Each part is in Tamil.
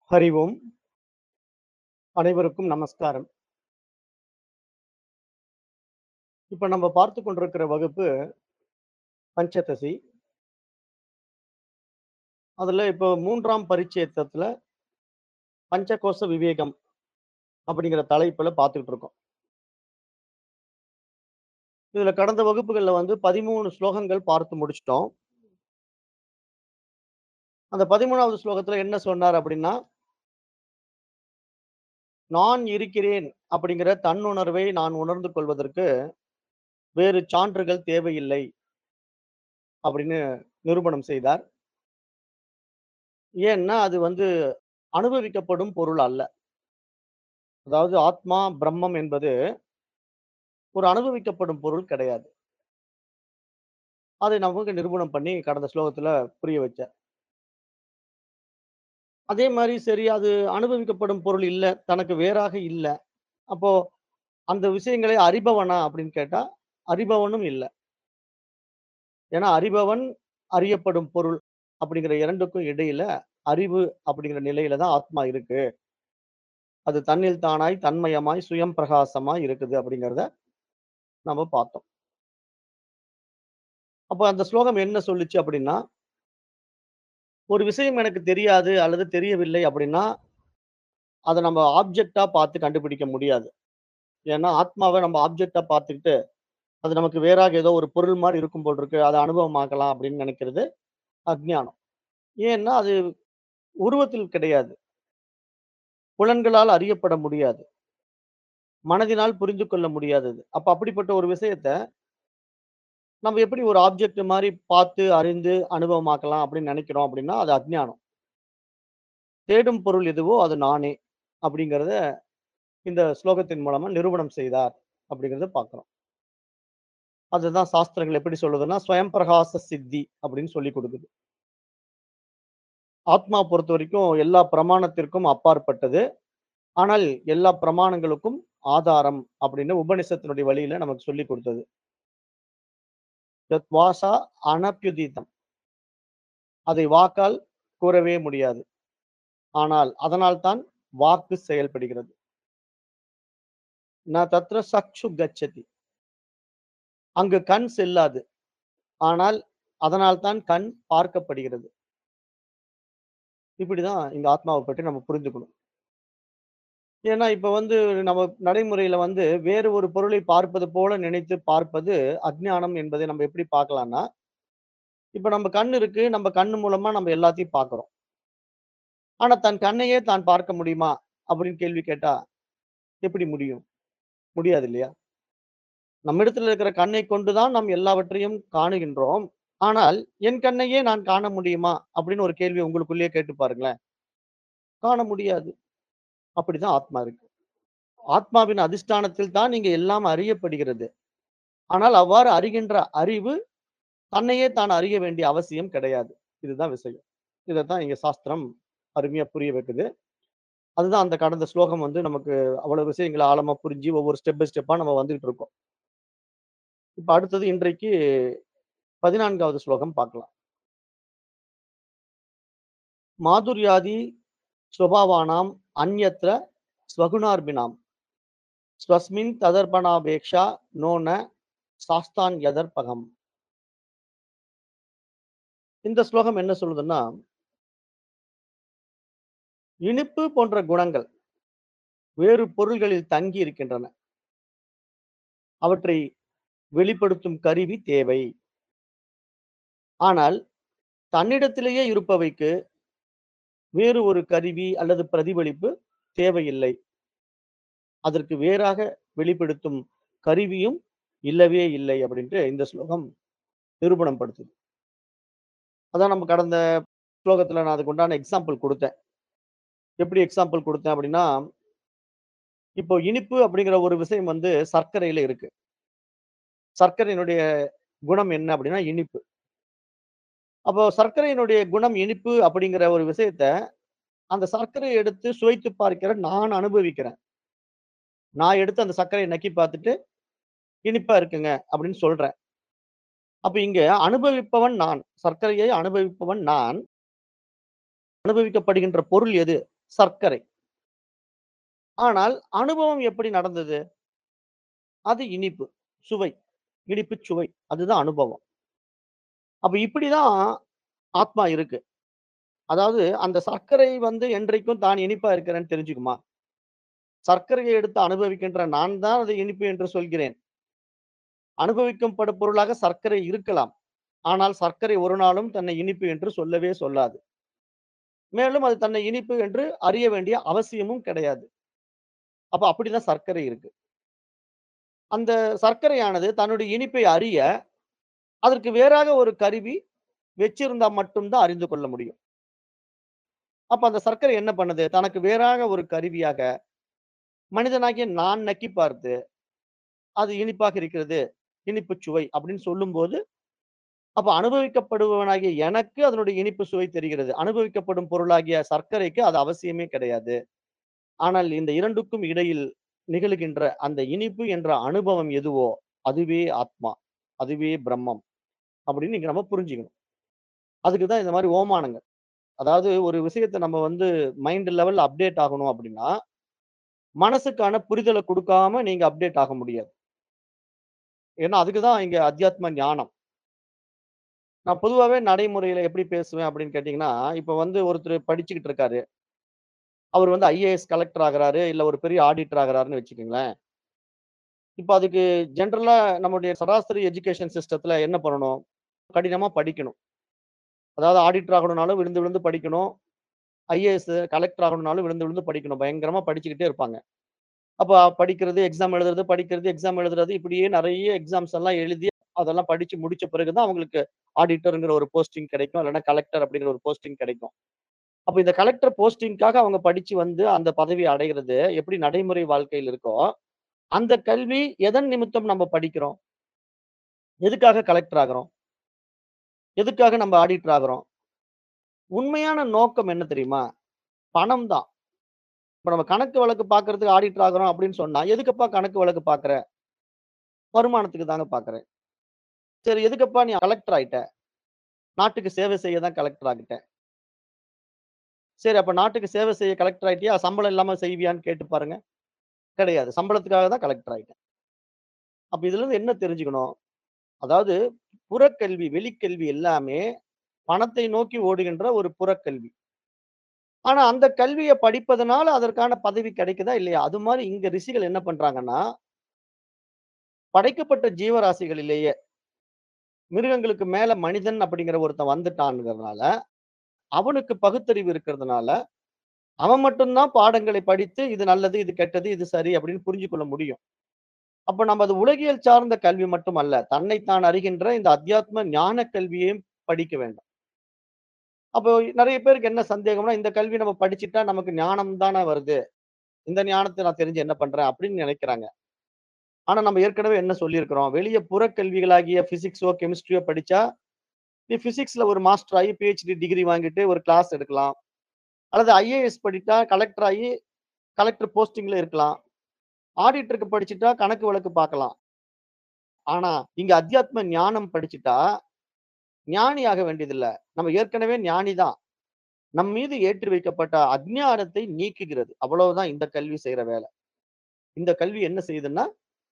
ஹரி ஓம் அனைவருக்கும் நமஸ்காரம் இப்ப நம்ம பார்த்து கொண்டிருக்கிற வகுப்பு பஞ்சதசி அதுல இப்போ மூன்றாம் பரிச்சயத்துல பஞ்சகோச விவேகம் அப்படிங்கிற தலைப்புல பார்த்துக்கிட்டு இருக்கோம் இதுல கடந்த வகுப்புகள்ல வந்து பதிமூணு ஸ்லோகங்கள் பார்த்து முடிச்சிட்டோம் அந்த பதிமூணாவது ஸ்லோகத்துல என்ன சொன்னார் அப்படின்னா நான் இருக்கிறேன் அப்படிங்கிற தன்னுணர்வை நான் உணர்ந்து கொள்வதற்கு வேறு சான்றுகள் தேவையில்லை அப்படின்னு நிரூபணம் செய்தார் ஏன்னா அது வந்து அனுபவிக்கப்படும் பொருள் அல்ல அதாவது ஆத்மா பிரம்மம் என்பது ஒரு அனுபவிக்கப்படும் பொருள் கிடையாது அதை நமக்கு நிரூபணம் பண்ணி கடந்த ஸ்லோகத்துல புரிய வச்சார் அதே மாதிரி சரி அது அனுபவிக்கப்படும் பொருள் இல்ல தனக்கு வேறாக இல்ல அப்போ அந்த விஷயங்களை அறிபவனா அப்படின்னு கேட்டா அறிபவனும் இல்ல ஏன்னா அறிபவன் அறியப்படும் பொருள் அப்படிங்கிற இரண்டுக்கும் இடையில அறிவு அப்படிங்கிற நிலையில தான் ஆத்மா இருக்கு அது தன்னில் தானாய் தன்மயமாய் சுயம் பிரகாசமாய் இருக்குது அப்படிங்கிறத நம்ம பார்த்தோம் அப்போ அந்த ஸ்லோகம் என்ன சொல்லுச்சு அப்படின்னா ஒரு விஷயம் எனக்கு தெரியாது அல்லது தெரியவில்லை அப்படின்னா அதை நம்ம ஆப்ஜெக்டா பார்த்து கண்டுபிடிக்க முடியாது ஏன்னா ஆத்மாவை நம்ம ஆப்ஜெக்டா பார்த்துக்கிட்டு அது நமக்கு வேறாக ஏதோ ஒரு பொருள் மாதிரி இருக்கும் போல் இருக்கு அதை அனுபவமாக்கலாம் அப்படின்னு நினைக்கிறது அஜ்ஞானம் ஏன்னா அது உருவத்தில் கிடையாது புலன்களால் அறியப்பட முடியாது மனதினால் புரிந்து கொள்ள முடியாதது அப்ப அப்படிப்பட்ட ஒரு விஷயத்த நம்ம எப்படி ஒரு ஆப்ஜெக்ட் மாதிரி பார்த்து அறிந்து அனுபவமாக்கலாம் அப்படின்னு நினைக்கிறோம் அப்படின்னா அது அஜ்ஞானம் தேடும் பொருள் எதுவோ அது நானே அப்படிங்கிறத இந்த ஸ்லோகத்தின் மூலமா நிரூபணம் செய்தார் அப்படிங்கிறத பார்க்கிறோம் அதுதான் சாஸ்திரங்கள் எப்படி சொல்லுதுன்னா ஸ்வயம் பிரகாச சித்தி அப்படின்னு சொல்லி கொடுக்குது ஆத்மா பொறுத்த வரைக்கும் எல்லா பிரமாணத்திற்கும் அப்பாற்பட்டது ஆனால் எல்லா பிரமாணங்களுக்கும் ஆதாரம் அப்படின்னு உபனிஷத்தினுடைய வழியில நமக்கு சொல்லி கொடுத்தது வாசா அனப்பியுதீதம் அதை வாக்கால் கூறவே முடியாது ஆனால் அதனால்தான் வாக்கு செயல்படுகிறது ந தத்ர சக்ஷு கச்சதி அங்கு கண் செல்லாது ஆனால் அதனால்தான் கண் பார்க்கப்படுகிறது இப்படிதான் இந்த ஆத்மாவை பற்றி நம்ம புரிந்துக்கணும் ஏன்னா இப்ப வந்து நம்ம நடைமுறையில வந்து வேறு ஒரு பொருளை பார்ப்பது போல நினைத்து பார்ப்பது அஜ்ஞானம் என்பதை நம்ம எப்படி பார்க்கலாம்னா இப்ப நம்ம கண் இருக்கு நம்ம கண்ணு மூலமா நம்ம எல்லாத்தையும் பார்க்கிறோம் ஆனா தன் கண்ணையே தான் பார்க்க முடியுமா அப்படின்னு கேள்வி கேட்டா எப்படி முடியும் முடியாது இல்லையா நம்ம இடத்துல இருக்கிற கண்ணை கொண்டுதான் நாம் எல்லாவற்றையும் காணுகின்றோம் ஆனால் என் கண்ணையே நான் காண முடியுமா அப்படின்னு ஒரு கேள்வி உங்களுக்குள்ளேயே கேட்டு பாருங்களேன் காண முடியாது அப்படிதான் ஆத்மா இருக்கு ஆத்மாவின் அதிஷ்டானத்தில் தான் நீங்க எல்லாம் அறியப்படுகிறது ஆனால் அவ்வாறு அறிகின்ற அறிவு தன்னையே தான் அறிய வேண்டிய அவசியம் கிடையாது இதுதான் விஷயம் இதைத்தான் இங்க சாஸ்திரம் அருமையா புரிய வைக்குது அதுதான் அந்த கடந்த ஸ்லோகம் வந்து நமக்கு அவ்வளவு விஷயங்களை ஆழமா புரிஞ்சு ஒவ்வொரு ஸ்டெப் பை ஸ்டெப்பா நம்ம வந்துகிட்டு இருக்கோம் இப்ப அடுத்தது இன்றைக்கு பதினான்காவது ஸ்லோகம் பார்க்கலாம் மாதுர்யாதி ஸ்வபாவானாம் அந்யத்ர ஸ்வகுணார்பினாம் ஸ்வஸ்மின் ததர்பணாபேக்ஷா நோன சாஸ்தான் யதர்பகம் இந்த ஸ்லோகம் என்ன சொல்லுதுன்னா இனிப்பு போன்ற குணங்கள் வேறு பொருள்களில் தங்கி இருக்கின்றன அவற்றை வெளிப்படுத்தும் கருவி தேவை ஆனால் தன்னிடத்திலேயே இருப்பவைக்கு வேறு ஒரு கருவி அல்லது பிரதிபலிப்பு தேவையில்லை அதற்கு வேறாக வெளிப்படுத்தும் கருவியும் இல்லவே இல்லை அப்படின்ட்டு இந்த ஸ்லோகம் நிரூபணம் படுத்துது அதான் நம்ம கடந்த ஸ்லோகத்துல நான் அதுக்கு உண்டான எக்ஸாம்பிள் கொடுத்தேன் எப்படி எக்ஸாம்பிள் கொடுத்தேன் அப்படின்னா இப்போ இனிப்பு அப்படிங்கிற ஒரு விஷயம் வந்து சர்க்கரையில இருக்கு சர்க்கரையினுடைய குணம் என்ன அப்படின்னா இனிப்பு அப்போ சர்க்கரையினுடைய குணம் இனிப்பு அப்படிங்கிற ஒரு விஷயத்த அந்த சர்க்கரையை எடுத்து சுவைத்து பார்க்கிற நான் அனுபவிக்கிறேன் நான் எடுத்து அந்த சர்க்கரையை நக்கி பார்த்துட்டு இனிப்பா இருக்குங்க அப்படின்னு சொல்றேன் அப்ப இங்க அனுபவிப்பவன் நான் சர்க்கரையை அனுபவிப்பவன் நான் அனுபவிக்கப்படுகின்ற பொருள் எது சர்க்கரை. ஆனால் அனுபவம் எப்படி நடந்தது? அது இனிப்பு, சுவை. இனிப்புச் சுவை. அதுதான் அனுபவம். அப்ப இப்படிதான் ஆத்மா இருக்கு. அதாவது அந்த சர்க்கரை வந்து என்றைக்கும் தான் இனிப்பா இருக்கிறேன்னு தெரிஞ்சுக்குமா? சர்க்கரையை எடுத்து அனுபவிக்கின்ற நான் தான் அது இனிப்பு என்று சொல்கிறேன். அனுபவிக்கப்படும் பொருளாக சர்க்கரை இருக்கலாம். ஆனால் சர்க்கரை ஒரு நாளும் தன்னை இனிப்பு என்று சொல்லவே சொல்லாது. மேலும் அது தன்னை இனிப்பு என்று அறிய வேண்டிய அவசியமும் கிடையாது. அப்ப அப்படிதான் சர்க்கரை இருக்கு. அந்த சர்க்கரையானது தன்னுடைய இனிப்பை அறிய, அதற்கு வேறாக ஒரு கருவி வச்சிருந்தா மட்டும் தான் அறிந்து கொள்ள முடியும். அப்ப அந்த சர்க்கரை என்ன பண்ணுது? தனக்கு வேறாக ஒரு கருவியாக, மனிதனாகிய நான் நக்கி பார்த்து, அது இனிப்பாக இருக்கிறது. இனிப்புச் சுவை அப்படின்னு சொல்லும்போது, அப்ப அனுபவிக்கப்படுபவனாகிய எனக்கு அதனுடைய இனிப்பு சுவை தெரிகிறது. அனுபவிக்கப்படும் பொருளாகிய சர்க்கரைக்கு அது அவசியமே கிடையாது. ஆனால் இந்த 2க்கும் இடையில் நிகழுகின்ற அந்த இனிப்பு என்ற அனுபவம் எதுவோ, அதுவே ஆத்மா. அதுவே பிரம்மம். அப்படின்னு இங்க நம்ம புரிஞ்சுக்கணும். அதுக்கு தான் இந்த மாரி ஓமானங்கள். அதாவது ஒரு விஷயத்த நம்ம வந்து மைண்ட் லெவல்ல அப்டேட் ஆகணும் அப்படின்னா, மனசுக்கான புரிதல குடுக்காம நீங்க அப்டேட் ஆக முடியாது. ஏன்னா, அதுக்கு தான் இங்க அத்தியாத்ம ஞானம். நான் பொதுவாவே நடைமுறையில எப்படி பேசுவேன் அப்படின்னு கேட்டீங்கன்னா, இப்ப வந்து ஒருத்தரு படிச்சுக்கிட்டு இருக்காரு. அவர் வந்து ஐஏஎஸ் கலெக்டர் ஆகுறாரு, இல்ல ஒரு பெரிய ஆடிட்டர் ஆகுறாருன்னு வச்சுக்கங்களேன். இப்ப அதுக்கு ஜெனரலா நம்முடைய சராசரி எஜுகேஷன் சிஸ்டத்துல என்ன பண்ணணும்? கடினமா படிக்கணும். அதாவது ஆடிட்டர் ஆகணும்னாலும் விழுந்து விழுந்து படிக்கணும். ஐஏஎஸ் கலெக்டர் ஆகணும்னாலும் விழுந்து விழுந்து படிக்கணும். பயங்கரமா படிச்சுக்கிட்டே இருப்பாங்க. அப்ப படிக்கிறது, எக்ஸாம் எழுதுறது, படிக்கிறது, எக்ஸாம் எழுதுறது இப்படியே நெறைய எக்ஸாம்ஸ் எல்லாம் எழுதி, அதெல்லாம் படிச்சு முடிச்ச பிறகு தான் அவங்களுக்கு ஆடிட்டர்ங்கிற ஒரு போஸ்டிங் கிடைக்கும். இல்லன்னா கலெக்டர் அப்படிங்கிற ஒரு போஸ்டிங் கிடைக்கும். அப்ப இந்த கலெக்டர் போஸ்டிங்க்காக அவங்க படிச்சு வந்து அந்த பதவிய அடைகிறது எப்படி நடைமுறை வாழ்க்கையில் இருக்கோ, அந்த கல்வி எதன் நிமித்தம் நம்ம படிக்கிறோம்? எதுக்காக கலெக்டர் ஆகுறோம்? எதுக்காக நம்ம ஆடிட்டர் ஆகுறோம்? உண்மையான நோக்கம் என்ன தெரியுமா? பணம் தான். இப்ப நம்ம கணக்கு வழக்கு பார்க்கறதுக்கு ஆடிட்டர் ஆகுறோம் அப்படின்னு சொன்னா, எதுக்குப்பா கணக்கு வழக்கு பார்க்குற? வருமானத்துக்கு தாங்க பார்க்குறேன். சரி எதுக்குப்பா நீ கலெக்டர் ஆயிட்ட? நாட்டுக்கு சேவை செய்ய தான் கலெக்டர் ஆகிட்டேன். சரி அப்ப நாட்டுக்கு சேவை செய்ய கலெக்டர் ஆயிட்டியா? சம்பளம் இல்லாம செய்வியான்னு கேட்டு பாருங்க. கிடையாது. சம்பளத்துக்காக தான் கலெக்டர் ஆயிட்டேன். அப்ப இதுலருந்து என்ன தெரிஞ்சுக்கணும்? அதாவது புறக்கல்வி, வெளிக்கல்வி எல்லாமே பணத்தை நோக்கி ஓடுகின்ற ஒரு புறக்கல்வி. ஆனா அந்த கல்விய படிப்பதனால அதற்கான பதவி கிடைக்குதா இல்லையா? அது மாரி இங்க ரிஷிகள் என்ன பண்றாங்கன்னா படைக்கப்பட்ட ஜீவராசிகளிலேயே மிருகங்களுக்கு மேல மனிதன் அப்படிங்கிற ஒருத்தன் வந்துட்டான்ங்கிறதுனால, அவனுக்கு பகுத்தறிவு இருக்கிறதுனால, அவன் மட்டும் தான் பாடங்களை படித்து இது நல்லது, இது கெட்டது, இது சரி அப்படின்னு புரிஞ்சு கொள்ள முடியும். அப்ப நம்ம அது உலகியல் சார்ந்த கல்வி மட்டும் அல்ல. தன்னைத்தான் அறிகின்ற இந்த அத்தியாத்ம ஞான கல்வியையும் படிக்க வேண்டும். அப்போ நெறைய பேருக்கு என்ன சந்தேகம்னா, இந்த கல்வி நம்ம படிச்சுட்டா நமக்கு ஞானம் தானே வருது. இந்த ஞானத்த நான் தெரிஞ்சு என்ன பண்றேன் அப்படின்னு நினைக்கிறாங்க. ஆனா நம்ம ஏற்கனவே என்ன சொல்லியிருக்கிறோம்? வெளிய புறக்கல்விகளாகிய பிசிக்ஸோ, கெமிஸ்ட்ரியோ படிச்சா, நீ பிசிக்ஸ்ல ஒரு மாஸ்டர் ஆகி பிஹெச்டி டிகிரி வாங்கிட்டு ஒரு கிளாஸ் எடுக்கலாம். அல்லது ஐஏஎஸ் படித்தா கலெக்டர் ஆகி கலெக்டர் போஸ்டிங்ல இருக்கலாம். ஆடிட்டருக்கு படிச்சுட்டா கணக்கு வழக்கு பார்க்கலாம். ஆனா இங்க அத்தியாத்ம ஞானம் படிச்சுட்டா, ஞானி ஆக வேண்டியதில்ல. நம்ம ஏற்கனவே ஞானி தான். நம் மீது ஏற்றி வைக்கப்பட்ட அஞ்ஞானத்தை நீக்குகிறது. அவ்வளவுதான் இந்த கல்வி செய்ற வேலை. இந்த கல்வி என்ன செய்யுதுன்னா,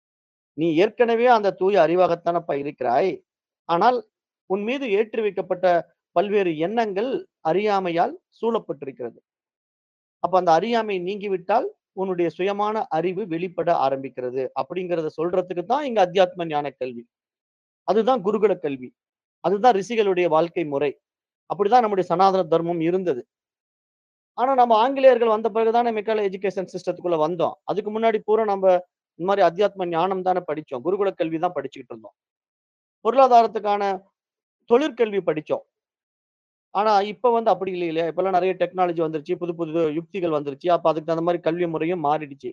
நீ ஏற்கனவே அந்த தூய அறிவாகத்தானப்பா இருக்கிறாய். ஆனால் உன் மீது ஏற்றி வைக்கப்பட்ட பல்வேறு எண்ணங்கள் அறியாமையால் சூழப்பட்டிருக்கிறது. அப்ப அந்த அறியாமை நீங்கிவிட்டால், உன்னுடைய சுயமான அறிவு வெளிப்பட ஆரம்பிக்கிறது. அப்படிங்கிறத சொல்றதுக்கு தான் இங்க அத்தியாத்ம ஞான கல்வி. அதுதான் குருகுல கல்வி. அதுதான் ரிஷிகளுடைய வாழ்க்கை முறை. அப்படிதான் நம்முடைய சனாதன தர்மம் இருந்தது. ஆனா நம்ம ஆங்கிலேயர்கள் வந்த பிறகு தானே மெக்காலே எஜுகேஷன் சிஸ்டத்துக்குள்ள வந்தோம். அதுக்கு முன்னாடி பூரா நம்ப இந்த மாரி அத்தியாத்ம ஞானம் தானே படிச்சோம். குருகுல கல்வி தான் படிச்சுக்கிட்டு இருந்தோம். பொருளாதாரத்துக்கான தொழிற்கல்வி படிச்சோம். ஆனா இப்ப வந்து அப்படி இல்ல இல்லையா? இப்பல்லாம் நெறைய டெக்னாலஜி வந்துருச்சு. புது புது யுக்திகள் வந்துருச்சு. அப்ப அதுக்கு தகுந்த மாரி கல்வி முறையும் மாறிடுச்சு.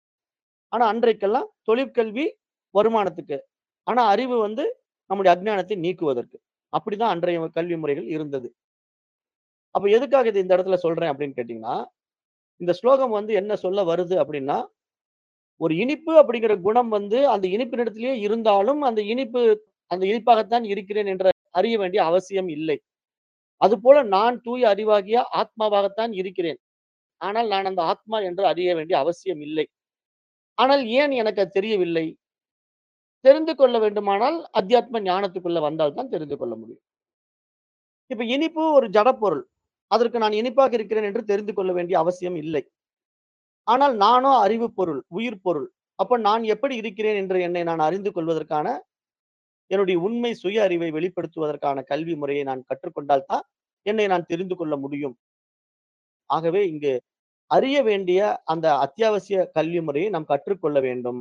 ஆனா அன்றைக்கெல்லாம் தொழிற்கல்வி வருமானத்துக்கு. ஆனா அறிவு வந்து நம்முடைய அஞ்ஞானத்தை நீக்குவதற்கு. அப்படிதான் அன்றைய கல்வி முறைகள் இருந்தது. அப்ப எதுக்காக இது இந்த இடத்துல சொல்றேன் அப்படின்னு கேட்டீங்கன்னா, இந்த ஸ்லோகம் வந்து என்ன சொல்ல வருது அப்படின்னா, ஒரு இனிப்பு அப்படிங்கிற குணம் வந்து அந்த இனிப்பினிடத்திலேயே இருந்தாலும், அந்த இனிப்பு அந்த இனிப்பாகத்தான் இருக்கிறேன் என்ற அறிய வேண்டிய அவசியம் இல்லை. அதுபோல நான் தூய அறிவாகிய ஆத்மாவாகத்தான் இருக்கிறேன். ஆனால் நான் அந்த ஆத்மா என்று அறிய வேண்டிய அவசியம் இல்லை. ஆனால் ஏன் எனக்கு அது தெரியவில்லை? தெரிந்து கொள்ள வேண்டுமானால் அத்தியாத்ம ஞானத்துக்குள்ள வந்தால் தான் தெரிந்து கொள்ள முடியும். இப்ப இனிப்பு ஒரு ஜடப்பொருள். அதற்கு நான் இனிப்பாக இருக்கிறேன் என்று தெரிந்து கொள்ள வேண்டிய அவசியம் இல்லை. ஆனால் நானோ அறிவு பொருள், உயிர் பொருள். அப்ப நான் எப்படி இருக்கிறேன் என்று என்னை நான் அறிந்து கொள்வதற்கான என்னுடைய உண்மை சுய அறிவை வெளிப்படுத்துவதற்கான கல்வி முறையை நான் கற்றுக்கொண்டால் தான் என்னை நான் தெரிந்து கொள்ள முடியும். ஆகவே இங்கு அறிய வேண்டிய அந்த அத்தியாவசிய கல்வி முறையை நாம் கற்றுக்கொள்ள வேண்டும்.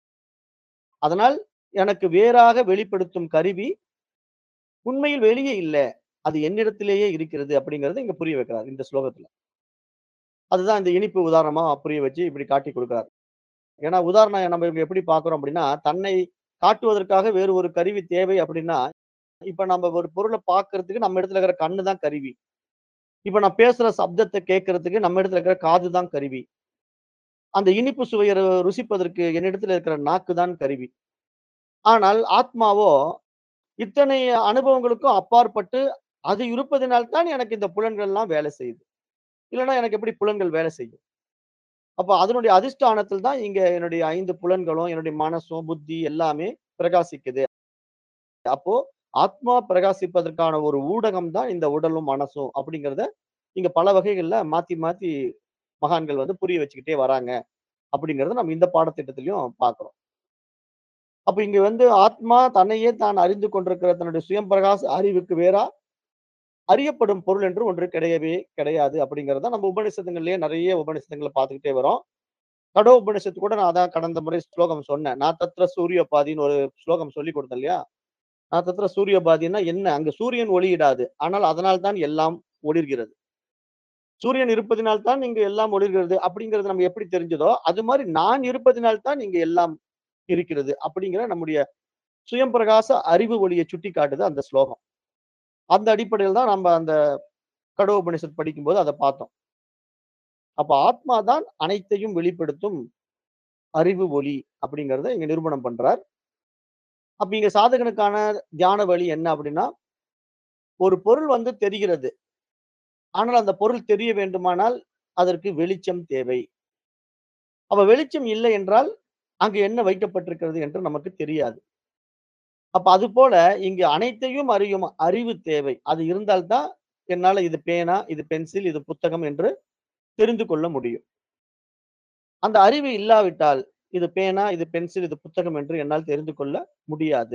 அதனால் எனக்கு வேறாக வெளிப்படுத்தும் கருவி உண்மையில் வெளியே இல்ல. அது என்னிடத்திலேயே இருக்கிறது அப்படிங்கிறத இங்க புரிய வைக்கிறார் இந்த ஸ்லோகத்துல. அதுதான் இந்த இனிப்பு உதாரணமா புரிய வச்சு இப்படி காட்டிக் கொடுக்கிறார். ஏன்னா உதாரணம் நம்ம இங்க எப்படி பார்க்கிறோம் அப்படின்னா, தன்னை காட்டுவதற்காக வேறு ஒரு கருவி தேவை அப்படின்னா, இப்ப நம்ம ஒரு பொருள பார்க்கறதுக்கு நம்ம இடத்துல இருக்கிற கண்ணு தான் கருவி. இப்ப நான் பேசுற சப்தத்த கேட்கறதுக்கு நம்ம இடத்துல இருக்கிற காது தான் கருவி. அந்த இனிப்பு சுவைய ரு ருசிப்பதற்கு என்னிடத்துல இருக்கிற நாக்கு தான் கருவி. ஆனால் ஆத்மாவோ இத்தனை அனுபவங்களுக்கும் அப்பாற்பட்டு அது இருப்பதினால் தான் எனக்கு இந்த புலன்கள்லாம் வேலை செய்யுது. இல்லன்னா எனக்கு எப்படி புலன்கள் வேலை செய்யும்? அப்ப அதனுடைய அதிஷ்டானத்தில் தான் இங்க என்னுடைய 5 புலன்களும், என்னுடைய மனசும், புத்தி எல்லாமே பிரகாசிக்குது. அப்போ ஆத்மா பிரகாசிப்பதற்கான ஒரு ஊடகம் தான் இந்த உடலும், மனசும் அப்படிங்கிறத இங்க பல வகைகள்ல மாத்தி மாத்தி மகான்கள் வந்து புரிய வச்சுக்கிட்டே வராங்க. அப்படிங்கிறத நம்ம இந்த பாடத்திட்டத்திலயும் பார்க்கிறோம். அப்ப இங்க வந்து ஆத்மா தன்னையே தான் அறிந்து கொண்டிருக்கிற தன்னுடைய சுயம் பிரகாச அறிவுக்கு வேறா அறியப்படும் பொருள் என்று ஒன்று கிடையவே கிடையாது அப்படிங்கிறத நம்ம உபநிஷதங்கள்லயே நிறைய உபநிஷதங்கள பார்த்துக்கிட்டே வரோம். கடோ உபநிஷத்து கூட நான் அதான் கடந்த முறை ஸ்லோகம் சொன்னேன். நான் தத்ர சூரியோபாதின்னு ஒரு ஸ்லோகம் சொல்லிக் கொடுத்தேன் இல்லையா? நான் தத்ர சூரியோபாதின்னா என்ன? அங்க சூரியன் ஒளியிடாது. ஆனால் அதனால் தான் எல்லாம் ஒளிர்கிறது. சூரியன் இருப்பதினால் தான் இங்கு எல்லாம் ஒளிர்கிறது அப்படிங்கிறது நம்ம எப்படி தெரிஞ்சதோ, அது மாரி நான் இருப்பதினால் தான் இங்க எல்லாம் இருக்கிறது. அப்படிங்கிற நம்முடைய சுயம் பிரகாச அறிவு ஒளிய சுட்டிக்காட்டுது அந்த ஸ்லோகம். அந்த அடிப்படையில் தான் நம்ம அந்த கடோ உபனிஷத் படிக்கும்போது அத பார்த்தோம். அப்ப ஆத்மா தான் அனைத்தையும் வெளிப்படுத்தும் அறிவு ஒளி அப்படிங்கிறத இங்க நிரூபணம் பண்றார். அப்ப இங்க சாதகனுக்கான தியான வழி என்ன அப்படின்னா, ஒரு பொருள் வந்து தெரிகிறது. ஆனால் அந்த பொருள் தெரிய வேண்டுமானால் அதற்கு வெளிச்சம் தேவை. அப்ப வெளிச்சம் இல்லை என்றால் அங்கு என்ன வைக்கப்பட்டிருக்கிறது என்று நமக்கு தெரியாது. அப்ப அதுபோல இங்கு அனைத்தையும் அறியும் அறிவு தேவை. அது இருந்தால் தான் என்னால இது பேனா, இது பென்சில், இது புத்தகம் என்று தெரிந்து கொள்ள முடியும். அந்த அறிவு இல்லாவிட்டால் இது பேனா, இது பென்சில், இது புத்தகம் என்று என்னால் தெரிந்து கொள்ள முடியாது.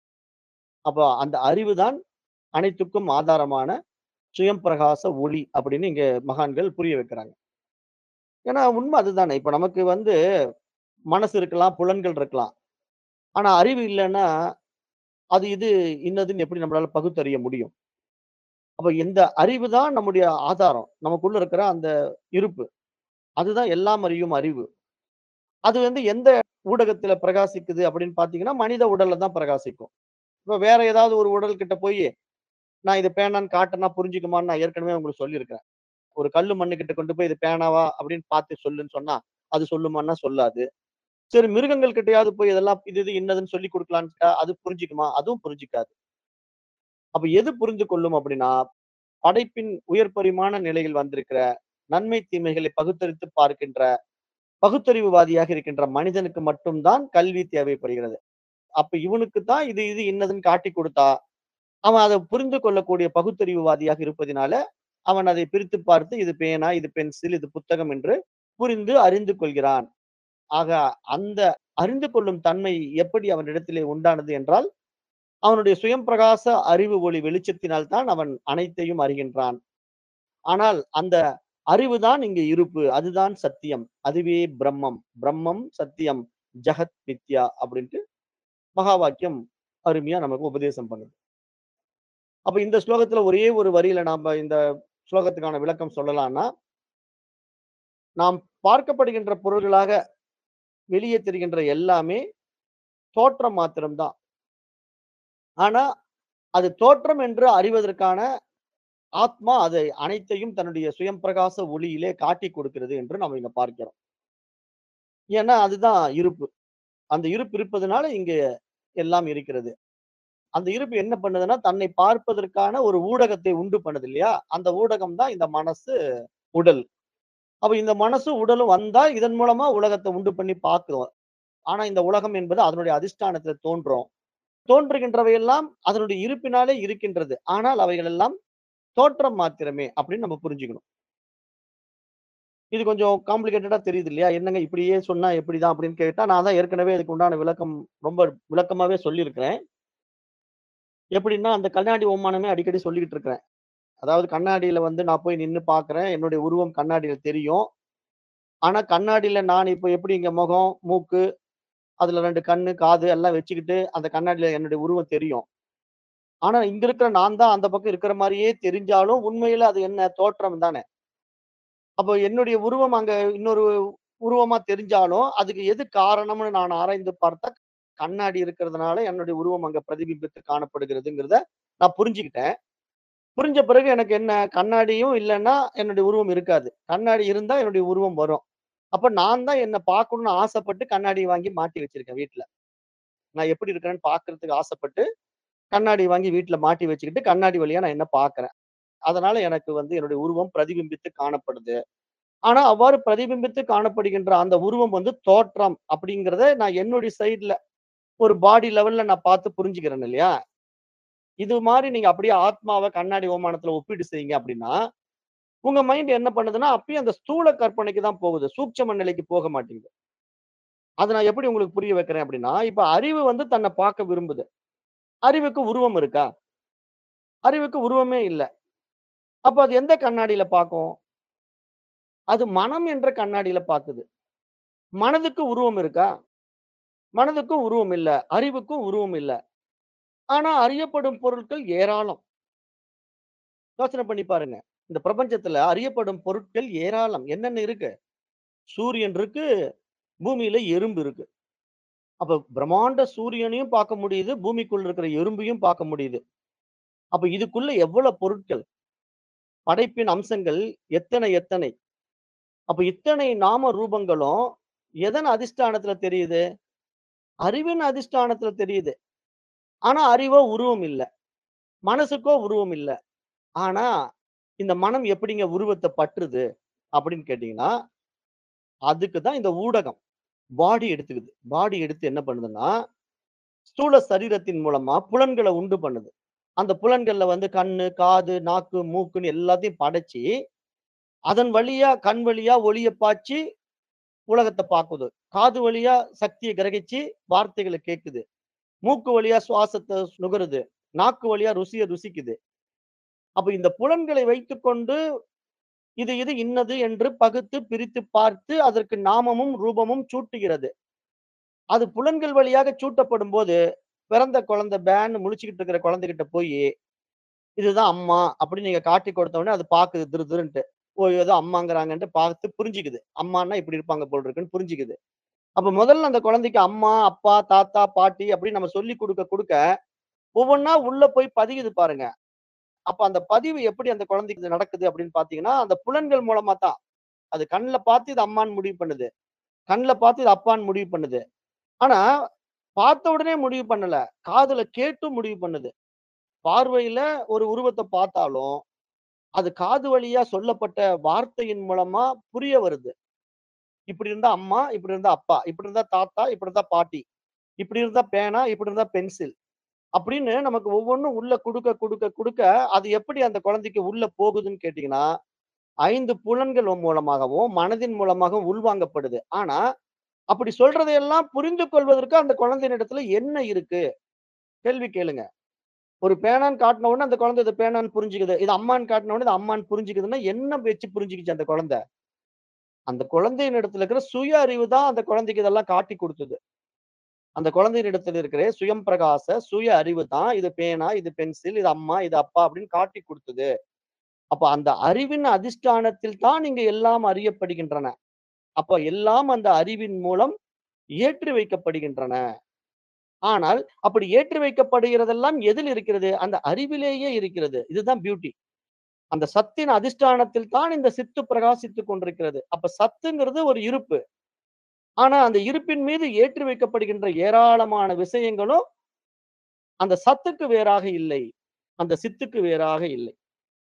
அப்ப அந்த அறிவு தான் அனைத்துக்கும் ஆதாரமான சுயம் பிரகாச ஒளி அப்படின்னு இங்க மகான்கள் புரிய வைக்கிறாங்க. ஏன்னா உண்மை அதுதானே. இப்ப நமக்கு வந்து மனசு இருக்கலாம், புலன்கள் இருக்கலாம். ஆனா அறிவு இல்லன்னா, அது இது இன்னதுன்னு எப்படி நம்மளால பகுத்தறிய முடியும்? அப்ப இந்த அறிவு தான் நம்முடைய ஆதாரம். நமக்குள்ள இருக்கிற அந்த இருப்பு. அதுதான் எல்லாம் அறியும் அறிவு. அது வந்து எந்த ஊடகத்தில பிரகாசிக்குது அப்படின்னு பார்த்தீங்கன்னா, மனித உடல்ல தான் பிரகாசிக்கும். இப்ப வேற ஏதாவது ஒரு உடல் கிட்ட போயி, நான் இது பேனான்னு காட்டுனா புரிஞ்சுக்குமான்னு நான் ஏற்கனவே உங்களுக்கு சொல்லியிருக்கிறேன். ஒரு கல்லு மண்ணு கிட்ட கொண்டு போய் இது பேனாவா அப்படின்னு பார்த்து சொல்லுன்னு சொன்னா, அது சொல்லுமான்னா சொல்லாது. சரி மிருகங்கள் கிட்டயாவது போய் இதெல்லாம் இது இது இன்னதுன்னு சொல்லிக் குடுக்கலான்ட்டா, அது புரிஞ்சுக்குமா? அதுவும் புரிஞ்சுக்காது. அப்ப எது புரிந்து கொள்ளும் அப்படின்னா, படைப்பின் உயர் பரிமாண நிலையில் வந்திருக்கிற நன்மை, தீமைகளை பகுத்தறித்து பார்க்கின்ற பகுத்தறிவுவாதியாக இருக்கின்ற மனிதனுக்கு மட்டும் தான் கல்வி தேவைப்படுகிறது. அப்ப இவனுக்கு தான் இது இது இன்னதுன்னு காட்டிக் குடுத்தா, அவன் அத புரிந்து கொள்ளக்கூடிய பகுத்தறிவுவாதியாக இருப்பதினால, அவன் அதை பிரித்து பார்த்து இது பேனா, இது பென்சில், இது புத்தகம் என்று புரிந்து அறிந்து கொள்கிறான். ஆக அந்த அறிந்து கொள்ளும் தன்மை எப்படி அவனிடத்திலே உண்டானது என்றால், அவனுடைய சுயம் பிரகாச அறிவு ஒளி வெளிச்சத்தினால் தான் அவன் அனைத்தையும் அறிகின்றான். ஆனால் அந்த அறிவு தான் இங்கு இருப்பு. அதுதான் சத்தியம். அதுவே பிரம்மம். பிரம்மம் சத்தியம். ஜகத் மித்யா அப்படின்ட்டு மகா வாக்கியம் அருமையா நமக்கு உபதேசம் பண்ணுது. அப்ப இந்த ஸ்லோகத்துல ஒரே ஒரு வரியில நாம இந்த ஸ்லோகத்துக்கான விளக்கம் சொல்லலாம்னா, நாம் பார்க்கப்படுகின்ற பொருள்களாக வெளியே தெரிகின்ற எல்லாமே தோற்றம் மாத்திரம் தான். ஆனா, அது தோற்றம் என்று அறிவதற்கான ஆத்மா அதை அனைத்தையும் தன்னுடைய சுயம் பிரகாச ஒளியிலே காட்டிக் கொடுக்கிறது என்று நம்ம இங்க பார்க்கிறோம். ஏன்னா, அதுதான் இருப்பு. அந்த இருப்பு இருப்பதனால இங்க எல்லாம் இருக்கிறது. அந்த இருப்பு என்ன பண்ணுதுன்னா, தன்னை பார்ப்பதற்கான ஒரு ஊடகத்தை உண்டு பண்ணுது இல்லையா? அந்த ஊடகம் தான் இந்த மனசு, உடல். அப்ப இந்த மனசும் உடலும் வந்தா இதன் மூலமா உலகத்தை உண்டு பண்ணி பார்க்கிறோம் ஆனா இந்த உலகம் என்பது அதனுடைய அதிஷ்டானத்துல தோன்றும் தோன்றுகின்றவையெல்லாம் அதனுடைய இருப்பினாலே இருக்கின்றது ஆனால் அவைகள் எல்லாம் தோற்றம் மாத்திரமே அப்படின்னு நம்ம புரிஞ்சுக்கணும் இது கொஞ்சம் காம்ப்ளிகேட்டடா தெரியுது இல்லையா என்னங்க இப்படியே சொன்னா எப்படிதான் அப்படின்னு கேட்டா நான் தான் ஏற்கனவே இதுக்கு உண்டான விளக்கம் ரொம்ப விளக்கமாவே சொல்லியிருக்கிறேன் எப்படின்னா அந்த கண்ணாடி ஓமானமே அடிக்கடி சொல்லிக்கிட்டு இருக்கிறேன் அதாவது கண்ணாடியில வந்து நான் போய் நின்னு பார்க்கிறேன் என்னுடைய உருவம் கண்ணாடியில தெரியும் ஆனா கண்ணாடியில நான் இப்போ எப்படி இங்க முகம் மூக்கு அதுல ரெண்டு கண்ணு காது எல்லாம் வச்சுக்கிட்டு அந்த கண்ணாடியில என்னுடைய உருவம் தெரியும் ஆனா இங்க இருக்கிற நான் தான் அந்த பக்கம் இருக்கிற மாதிரியே தெரிஞ்சாலும் உண்மையில அது என்ன தோற்றம் தானே அப்போ என்னுடைய உருவம் அங்க இன்னொரு உருவமா தெரிஞ்சாலும் அதுக்கு எது காரணம்னு நான் ஆராய்ந்து பார்த்தா கண்ணாடி இருக்கிறதுனால என்னுடைய உருவம் அங்க பிரதிபிம்பித்து காணப்படுகிறதுங்கிறத நான் புரிஞ்சுக்கிட்டேன் புரிஞ்ச பிறகு எனக்கு என்ன கண்ணாடியும் இல்லைன்னா என்னுடைய உருவம் இருக்காது கண்ணாடி இருந்தா என்னுடைய உருவம் வரும் அப்ப நான் தான் என்ன பார்க்கணும்னு ஆசைப்பட்டு கண்ணாடி வாங்கி மாட்டி வச்சிருக்கேன் வீட்டுல நான் எப்படி இருக்கிறேன்னு பார்க்கிறதுக்கு ஆசைப்பட்டு கண்ணாடி வாங்கி வீட்டுல மாட்டி வச்சுக்கிட்டு கண்ணாடி வழியா நான் என்ன பார்க்கிறேன் அதனால எனக்கு வந்து என்னுடைய உருவம் பிரதிபிம்பித்து காணப்படுது ஆனா அவ்வாறு பிரதிபிம்பித்து காணப்படுகின்ற அந்த உருவம் வந்து தோற்றம் அப்படிங்கிறத நான் என்னுடைய சைடுல ஒரு பாடி லெவல்ல நான் பார்த்து புரிஞ்சுக்கிறேன் இல்லையா இது மாதிரி நீங்க அப்படியே ஆத்மாவை கண்ணாடி ஓமானத்துல ஒப்பீடு செய்யுங்க அப்படின்னா உங்க மைண்ட் என்ன பண்ணுதுன்னா அப்பயும் அந்த ஸ்தூல கற்பனைக்கு தான் போகுது சூட்சம நிலைக்கு போக மாட்டேங்குது அதை நான் எப்படி உங்களுக்கு புரிய வைக்கிறேன் அப்படின்னா இப்ப அறிவு வந்து தன்னை பார்க்க விரும்புது அறிவுக்கு உருவம் இருக்கா அறிவுக்கு உருவமே இல்லை அப்ப அது எந்த கண்ணாடியில பார்க்கும் அது மனம் என்ற கண்ணாடியில பார்க்குது மனதுக்கு உருவம் இருக்கா மனதுக்கும் உருவம் இல்ல அறிவுக்கும் உருவம் இல்ல ஆனா அறியப்படும் பொருட்கள் ஏராளம் யோசனை பண்ணி பாருங்க இந்த பிரபஞ்சத்துல அறியப்படும் பொருட்கள் ஏராளம் என்னென்ன இருக்கு சூரியன் இருக்கு பூமியில எறும்பு இருக்கு அப்ப பிரம்மாண்ட சூரியனையும் பார்க்க முடியுது பூமிக்குள்ள இருக்கிற எறும்பையும் பார்க்க முடியுது அப்ப இதுக்குள்ள எவ்வளவு பொருட்கள் படைப்பின் அம்சங்கள் எத்தனை எத்தனை அப்ப இத்தனை நாம ரூபங்களும் எதன் அதிஷ்டானத்துல தெரியுது அறிவின் அதிஷ்டானத்துல தெரியுது ஆனா அறிவோ உருவம் இல்ல மனசுக்கோ உருவம் இல்ல ஆனா இந்த மனம் எப்படிங்க உருவத்தை பற்றுது அப்படின்னு கேட்டீங்கன்னா அதுக்கு தான் இந்த ஊடகம் பாடி எடுத்துக்குது பாடி எடுத்து என்ன பண்ணுதுன்னா ஸ்தூல சரீரத்தின் மூலமா புலன்களை உண்டு பண்ணுது அந்த புலன்கள்ல வந்து கண்ணு காது நாக்கு மூக்குன்னு எல்லாத்தையும் படைச்சு அதன் வழியா கண் வழியா ஒளிய பாய்ச்சி உலகத்தை பார்க்குது காது வழியா சக்தியை கிரகிச்சு வார்த்தைகளை கேட்குது மூக்கு வழியா சுவாசத்தை நுகருது நாக்கு வழியா ருசியை ருசிக்குது அப்ப இந்த புலன்களை வைத்துக்கொண்டு இது இது இன்னது என்று பகுத்து பிரித்து பார்த்து அதற்கு நாமமும் ரூபமும் சூட்டுகிறது அது புலன்கள் வழியாக சூட்டப்படும் போது பிறந்த குழந்தை பேன் முழிச்சுக்கிட்டு இருக்கிற குழந்தைகிட்ட போய் இதுதான் அம்மா அப்படின்னு நீங்க காட்டி கொடுத்த உடனே அது பாக்குது திரு திருன்ட்டு ஓ ஏதோ அம்மாங்கிறாங்கன்ட்டு பார்த்து புரிஞ்சுக்குது அம்மான்னா இப்படி இருப்பாங்க போல் இருக்குன்னு புரிஞ்சுக்குது அப்ப முதல்ல அந்த குழந்தைக்கு அம்மா அப்பா தாத்தா பாட்டி அப்படின்னு நம்ம சொல்லி கொடுக்க கொடுக்க ஒவ்வொன்னா உள்ள போய் பதியுது பாருங்க அப்ப அந்த பதிவு எப்படி அந்த குழந்தைக்கு இது நடக்குது அப்படின்னு பாத்தீங்கன்னா அந்த புலன்கள் மூலமா தான் அது கண்ணில் பார்த்து இது அம்மான்னு முடிவு பண்ணுது கண்ணில் பார்த்து இது அப்பான்னு முடிவு பண்ணுது ஆனா பார்த்த உடனே முடிவு பண்ணல காதுல கேட்டும் முடிவு பண்ணுது பார்வையில ஒரு உருவத்தை பார்த்தாலும் அது காது வழியா சொல்லப்பட்ட வார்த்தையின் மூலமா புரிய வருது இப்படி இருந்தா அம்மா இப்படி இருந்தா அப்பா இப்படி இருந்தா தாத்தா இப்படி இருந்தா பாட்டி இப்படி இருந்தா பேனா இப்படி இருந்தா பென்சில் அப்படின்னு நமக்கு ஒவ்வொன்றும் உள்ள கொடுக்க கொடுக்க கொடுக்க அது எப்படி அந்த குழந்தைக்கு உள்ள போகுதுன்னு கேட்டீங்கன்னா ஐந்து புலன்கள் மூலமாகவும் மனதின் மூலமாகவும் உள்வாங்கப்படுது ஆனா அப்படி சொல்றதையெல்லாம் புரிந்து கொள்வதற்கு அந்த குழந்தையின் இடத்துல என்ன இருக்கு கேள்வி கேளுங்க ஒரு பேனான்னு காட்டின உடனே அந்த குழந்தை இது பேனான்னு புரிஞ்சுக்குது இது அம்மான்னு காட்டின உடனே இது அம்மான்னு புரிஞ்சுக்குதுன்னா என்ன வச்சு புரிஞ்சுக்கிச்சு அந்த குழந்தை அந்த குழந்தையின் இடத்துல இருக்கிற சுய அறிவு தான் அந்த குழந்தைக்கு இதெல்லாம் காட்டி கொடுத்தது அந்த குழந்தையின் இடத்துல இருக்கிற சுயம் பிரகாச சுய அறிவு தான் இது பேனா இது பென்சில் இது அம்மா இது அப்பா அப்படின்னு காட்டி கொடுத்தது அப்ப அந்த அறிவின் அதிஷ்டானத்தில் தான் நீங்க எல்லாம் அறியப்படுகின்றன அப்ப எல்லாம் அந்த அறிவின் மூலம் ஏற்றி வைக்கப்படுகின்றன ஆனால் அப்படி ஏற்றி வைக்கப்படுகிறதெல்லாம் எதில் இருக்கிறது அந்த அறிவிலேயே இருக்கிறது இதுதான் பியூட்டி அந்த சத்தின் அதிஷ்டானத்தில் தான் இந்த சித்து பிரகாசித்துக் கொண்டிருக்கிறது அப்ப சத்துங்கிறது ஒரு இருப்பு ஆனா அந்த இருப்பின் மீது ஏற்றி வைக்கப்படுகின்ற ஏராளமான விஷயங்களும் அந்த சத்துக்கு வேறாக இல்லை அந்த சித்துக்கு வேறாக இல்லை